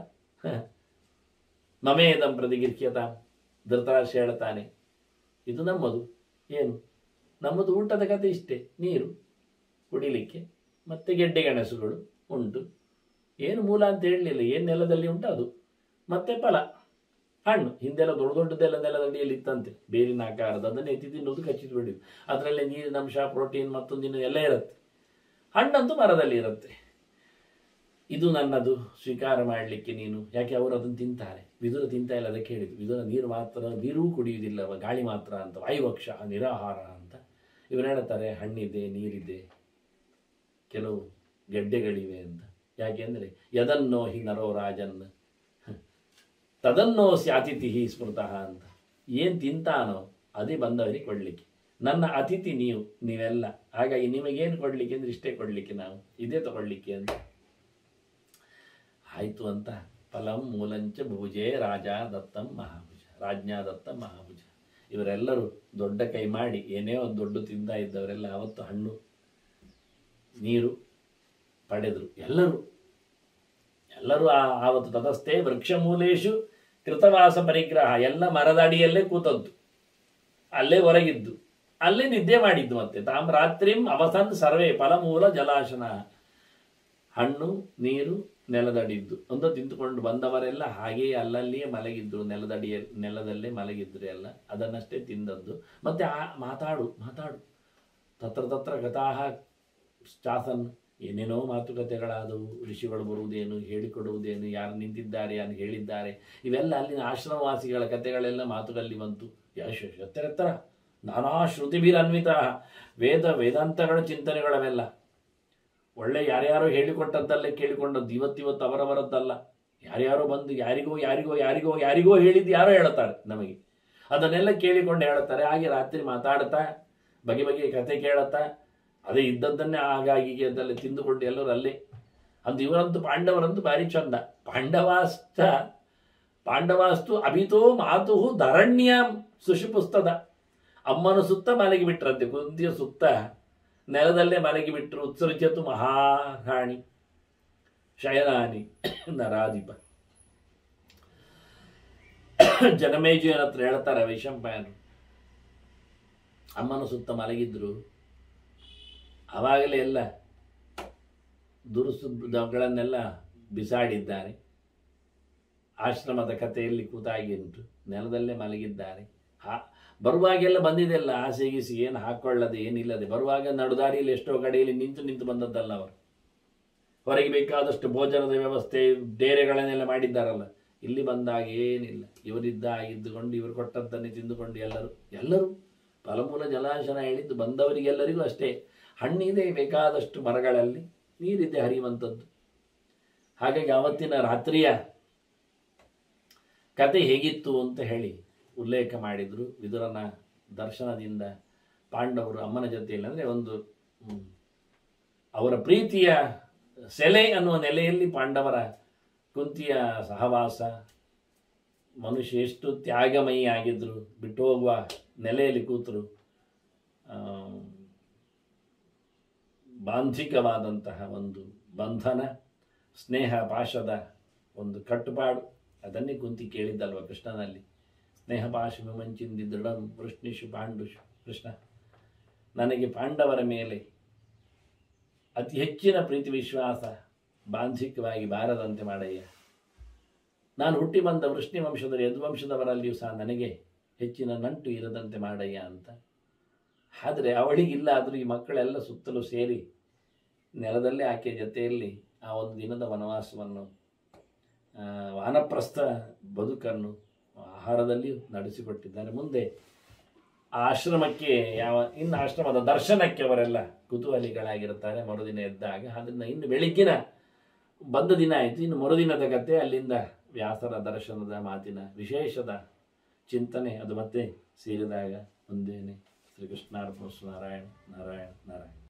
ಮಮೇದಂ ಪ್ರತಿಗಿರ್ಕ್ಯತ ಧೃತರಾಷ್ಟ್ರ ಹೇಳ್ತಾನೆ ಇದು ನಮ್ಮದು ಏನು ನಮ್ಮದು ಊಟದ ಕತೆ ಇಷ್ಟೇ ನೀರು ಕುಡಿಲಿಕ್ಕೆ ಮತ್ತೆ ಗೆಡ್ಡೆ ಗೆಣಸುಗಳು ಉಂಟು ಏನು ಮೂಲ ಅಂತ ಹೇಳಲಿಲ್ಲ ಏನು ನೆಲದಲ್ಲಿ ಉಂಟು ಅದು ಮತ್ತೆ ಫಲ ಹಣ್ಣು ಹಿಂದೆಲ್ಲ ದೊಡ್ಡ ದೊಡ್ಡದೆಲ್ಲ ನೆಲದಡಿಯಲ್ಲಿ ಇತ್ತಂತೆ ಬೇರಿನ ಆಕಾರದ ಅದನ್ನೇ ಎತ್ತಿ ತಿನ್ನುವುದು ಕಚ್ಚಿಟ್ಟು ಬಿಡುವುದು ಅದರಲ್ಲಿ ನೀರಿನ ಅಂಶ ಪ್ರೋಟೀನ್ ಮತ್ತೊಂದಿನ ಎಲ್ಲ ಇರುತ್ತೆ ಹಣ್ಣಂತೂ ಮರದಲ್ಲಿ ಇರುತ್ತೆ ಇದು ನನ್ನದು ಸ್ವೀಕಾರ ಮಾಡಲಿಕ್ಕೆ ನೀನು ಯಾಕೆ ಅವರು ಅದನ್ನು ತಿಂತಾರೆ ವಿದುರ ತಿಂತಾ ಇಲ್ಲ ಅದಕ್ಕೆ ಹೇಳಿದ್ರು ವಿದುರ ನೀರು ಮಾತ್ರ ನೀರೂ ಕುಡಿಯುವುದಿಲ್ಲ ಅವ ಗಾಳಿ ಮಾತ್ರ ಅಂತ ವಾಯುವಕ್ಷ ನಿರಾಹಾರ ಅಂತ ಇವರು ಹೇಳ್ತಾರೆ ಹಣ್ಣಿದೆ ನೀರಿದೆ ಕೆಲವು ಗೆಡ್ಡೆಗಳಿವೆ ಅಂತ ಯಾಕೆಂದರೆ ಯದನ್ನೋ ಹಿ ನರೋ ರಾಜನ್ ತದನ್ನೋ ಸ್ಯಾತಿಥಿ ಸ್ಮೃತಃ ಅಂತ ಏನು ತಿಂತಾನೋ ಅದೇ ಬಂದವರಿಗೆ ಕೊಡಲಿಕ್ಕೆ ನನ್ನ ಅತಿಥಿ ನೀವು ನೀವೆಲ್ಲ ಹಾಗಾಗಿ ನಿಮಗೇನು ಕೊಡಲಿಕ್ಕೆ ಅಂದ್ರೆ ಇಷ್ಟೇ ಕೊಡಲಿಕ್ಕೆ ನಾವು ಇದೇ ತಗೊಳ್ಳಿಕ್ಕೆ ಅಂತ ಆಯಿತು ಅಂತ ಫಲಂ ಮೂಲಂಚ ಭುಜೆ ರಾಜ ದತ್ತಂ ಮಹಾಭುಜ ರಾಜ್ಞಾ ದತ್ತ ಮಹಾಭುಜ ಇವರೆಲ್ಲರೂ ದೊಡ್ಡ ಕೈ ಮಾಡಿ ಏನೇ ಒಂದು ದೊಡ್ಡ ತಿಂದ ಇದ್ದವರೆಲ್ಲ ಅವತ್ತು ಹಣ್ಣು ನೀರು ಪಡೆದರು ಎಲ್ಲರೂ ಎಲ್ಲರೂ ಆ ಆವತ್ತು ತದಸ್ಥೆ ವೃಕ್ಷ ಮೂಲೇಶು ಕೃತವಾಸ ಪರಿಗ್ರಹ ಎಲ್ಲ ಮರದ ಅಡಿಯಲ್ಲೇ ಕೂತದ್ದು ಅಲ್ಲೇ ಹೊರಗಿದ್ದು ಅಲ್ಲೇ ನಿದ್ದೆ ಮಾಡಿದ್ದು ಮತ್ತೆ ತಾಮ್ ರಾತ್ರಿಂ ಅವಸನ್ ಸರ್ವೇ ಫಲಮೂಲ ಜಲಾಶನ ಹಣ್ಣು ನೀರು ನೆಲದಡಿದ್ದು ಒಂದು ತಿಂದುಕೊಂಡು ಬಂದವರೆಲ್ಲ ಹಾಗೆಯೇ ಅಲ್ಲಲ್ಲಿಯೇ ಮಲಗಿದ್ರು ನೆಲದಡಿಯ ನೆಲದಲ್ಲೇ ಮಲಗಿದ್ರು ಎಲ್ಲ ಅದನ್ನಷ್ಟೇ ತಿಂದದ್ದು ಮತ್ತೆ ಆ ಮಾತಾಡು ಮಾತಾಡು ತತ್ರ ತತ್ರ ಗತಾಹ ಶಾಸನ್ ಏನೇನೋ ಮಾತುಕತೆಗಳಾದವು ಋಷಿಗಳು ಬರುವುದೇನು ಹೇಳಿಕೊಡುವುದೇನು ಯಾರು ನಿಂತಿದ್ದಾರೆ ಯಾರು ಹೇಳಿದ್ದಾರೆ ಇವೆಲ್ಲ ಅಲ್ಲಿನ ಆಶ್ರಮವಾಸಿಗಳ ಕಥೆಗಳೆಲ್ಲ ಮಾತುಗಳಲ್ಲಿ ಬಂತು ಯಶ ಎತ್ತರ ನಾನಾ ಶ್ರುತಿಭಿರನ್ವಿತ ವೇದ ವೇದಾಂತಗಳ ಚಿಂತನೆಗಳವೆಲ್ಲ ಒಳ್ಳೆ ಯಾರ್ಯಾರೋ ಹೇಳಿಕೊಟ್ಟದ್ದಲ್ಲೇ ಕೇಳಿಕೊಂಡದ್ದು ಇವತ್ತಿವತ್ತು ಅವರವರದ್ದಲ್ಲ ಯಾರ್ಯಾರೋ ಬಂದು ಯಾರಿಗೋ ಯಾರಿಗೋ ಯಾರಿಗೋ ಯಾರಿಗೋ ಹೇಳಿದ್ದು ಯಾರೋ ಹೇಳ್ತಾರೆ ನಮಗೆ ಅದನ್ನೆಲ್ಲ ಕೇಳಿಕೊಂಡು ಹೇಳ್ತಾರೆ ಹಾಗೆ ರಾತ್ರಿ ಮಾತಾಡ್ತಾ ಬಗೆ ಬಗೆಯ ಕತೆ ಕೇಳುತ್ತಾ ಅದೇ ಇದ್ದದ್ದನ್ನೇ ಆಗಾಗಿ ಅದೆಲ್ಲ ತಿಂದುಕೊಂಡು ಎಲ್ಲರೂ ಅಲ್ಲೇ ಅಂದು ಇವರಂತೂ ಪಾಂಡವರಂತೂ ಭಾರಿ ಚಂದ ಪಾಂಡವಾಸ್ತ ಪಾಂಡವಾಸ್ತು ಅಭಿತೋ ಮಾತು ಧರಣ್ಯ ಸುಷುಪುಸ್ತದ ಅಮ್ಮನ ಸುತ್ತ ಮಲಗಿ ಬಿಟ್ರಂತೆ ಕುಂತಿಯ ಸುತ್ತ ನೆಲದಲ್ಲೇ ಮಲಗಿ ಬಿಟ್ಟರು ಉತ್ಸರ್ಜತು ಮಹಾರಾಣಿ ಶಯನಾನಿ ನರಾಧಿಪ ಜನಮೇಜಯನ ಹತ್ರ ಹೇಳ್ತಾರೆ ವೈಶಂಪಾಯನು ಅಮ್ಮನ ಸುತ್ತ ಮಲಗಿದ್ರು ಅವಾಗಲೇ ಎಲ್ಲ ದುರುಸುಗಳನ್ನೆಲ್ಲ ಬಿಸಾಡಿದ್ದಾರೆ ಆಶ್ರಮದ ಕಥೆಯಲ್ಲಿ ಕೂತಾಗಿ ಉಂಟು ನೆಲದಲ್ಲೇ ಮಲಗಿದ್ದಾರೆ ಹಾ ಬರುವಾಗೆಲ್ಲ ಬಂದಿದೆಲ್ಲ ಆಸೆ ಗೀಸಿ ಏನು ಹಾಕೊಳ್ಳದೆ ಏನಿಲ್ಲದೆ ಬರುವಾಗ ನಡುದಾರಿಯಲ್ಲಿ ಎಷ್ಟೋ ಕಡೆಯಲ್ಲಿ ನಿಂತು ನಿಂತು ಬಂದದ್ದಲ್ಲ ಅವರು ಹೊರಗೆ ಬೇಕಾದಷ್ಟು ಭೋಜನದ ವ್ಯವಸ್ಥೆ ಡೇರೆಗಳನ್ನೆಲ್ಲ ಮಾಡಿದ್ದಾರಲ್ಲ ಇಲ್ಲಿ ಬಂದಾಗ ಏನಿಲ್ಲ ಇವರಿದ್ದ ಇದ್ದುಕೊಂಡು ಇವರು ಕೊಟ್ಟದ್ದನ್ನೇ ತಿಂದುಕೊಂಡು ಎಲ್ಲರೂ ಎಲ್ಲರೂ ಫಲಮೂಲ ಜಲಾಶನ ಹೇಳಿದ್ದು ಬಂದವರಿಗೆಲ್ಲರಿಗೂ ಅಷ್ಟೇ ಹಣ್ಣಿದೆ ಬೇಕಾದಷ್ಟು ಮರಗಳಲ್ಲಿ ನೀರಿದೆ ಹರಿಯುವಂಥದ್ದು ಹಾಗಾಗಿ ಅವತ್ತಿನ ರಾತ್ರಿಯ ಕತೆ ಹೇಗಿತ್ತು ಅಂತ ಹೇಳಿ ಉಲ್ಲೇಖ ಮಾಡಿದರು ವಿದುರನ ದರ್ಶನದಿಂದ ಪಾಂಡವರು ಅಮ್ಮನ ಜೊತೆಯಲ್ಲಿ ಅಂದರೆ ಒಂದು ಹ್ಮ್, ಅವರ ಪ್ರೀತಿಯ ಸೆಲೆ ಅನ್ನುವ ನೆಲೆಯಲ್ಲಿ ಪಾಂಡವರ ಕುಂತಿಯ ಸಹವಾಸ ಮನುಷ್ಯ ಎಷ್ಟು ತ್ಯಾಗಮಯಿ ಆಗಿದ್ರು ಬಿಟ್ಟು ಹೋಗುವ ನೆಲೆಯಲ್ಲಿ ಕೂತರು ಆ, ಬಾಂಧಿಕವಾದಂತಹ ಒಂದು ಬಂಧನ ಸ್ನೇಹ ಪಾಶದ ಒಂದು ಕಟ್ಟುಪಾಡು ಅದನ್ನೇ ಕುಂತಿ ಕೇಳಿದ್ದಲ್ವ ಕೃಷ್ಣನಲ್ಲಿ ಸ್ನೇಹ ಪಾಶ ವಿಮಂಚಿಂದಿ ದೃಢಂ ವೃಷ್ಣಿಷು ಪಾಂಡುಷು ಕೃಷ್ಣ ನನಗೆ ಪಾಂಡವರ ಮೇಲೆ ಅತಿ ಹೆಚ್ಚಿನ ಪ್ರೀತಿ ವಿಶ್ವಾಸ ಬಾಂಧಿಕವಾಗಿ ಬಾರದಂತೆ ಮಾಡಯ್ಯ ನಾನು ಹುಟ್ಟಿ ಬಂದ ವೃಷ್ಣಿ ವಂಶದ ಯದುವಂಶದವರಲ್ಲಿಯೂ ಸಹ ನನಗೆ ಹೆಚ್ಚಿನ ನಂಟು ಇರದಂತೆ ಮಾಡಯ್ಯ ಅಂತ ಆದರೆ ಅವಳಿಗಿಲ್ಲ ಆದರೂ ಈ ಮಕ್ಕಳೆಲ್ಲ ಸುತ್ತಲೂ ಸೇರಿ ನೆಲದಲ್ಲೇ ಆಕೆ ಜೊತೆಯಲ್ಲಿ ಆ ಒಂದು ದಿನದ ವನವಾಸವನ್ನು ಆ, ವಾನಪ್ರಸ್ಥ ಬದುಕನ್ನು ಆಹಾರದಲ್ಲಿಯೂ ನಡೆಸಿಕೊಟ್ಟಿದ್ದಾರೆ ಮುಂದೆ ಆ ಆಶ್ರಮಕ್ಕೆ ಯಾವ ಇನ್ನು ಆಶ್ರಮದ ದರ್ಶನಕ್ಕೆ ಅವರೆಲ್ಲ ಕುತೂಹಲಿಗಳಾಗಿರುತ್ತಾರೆ ಮರುದಿನ ಎದ್ದಾಗ ಅದನ್ನು ಇನ್ನು ಬೆಳಿಗ್ಗಿನ ಬಂದ ದಿನ ಆಯಿತು ಇನ್ನು ಮರುದಿನದ ಕತೆ ಅಲ್ಲಿಂದ ವ್ಯಾಸರ ದರ್ಶನದ ಮಾತಿನ ವಿಶೇಷದ ಚಿಂತನೆ ಅದು ಮತ್ತೆ ಸೇರಿದಾಗ ಒಂದೇನೆ ಶ್ರೀಕೃಷ್ಣಾರ್ಪಣ ನಾರಾಯಣ ನಾರಾಯಣ ನಾರಾಯಣ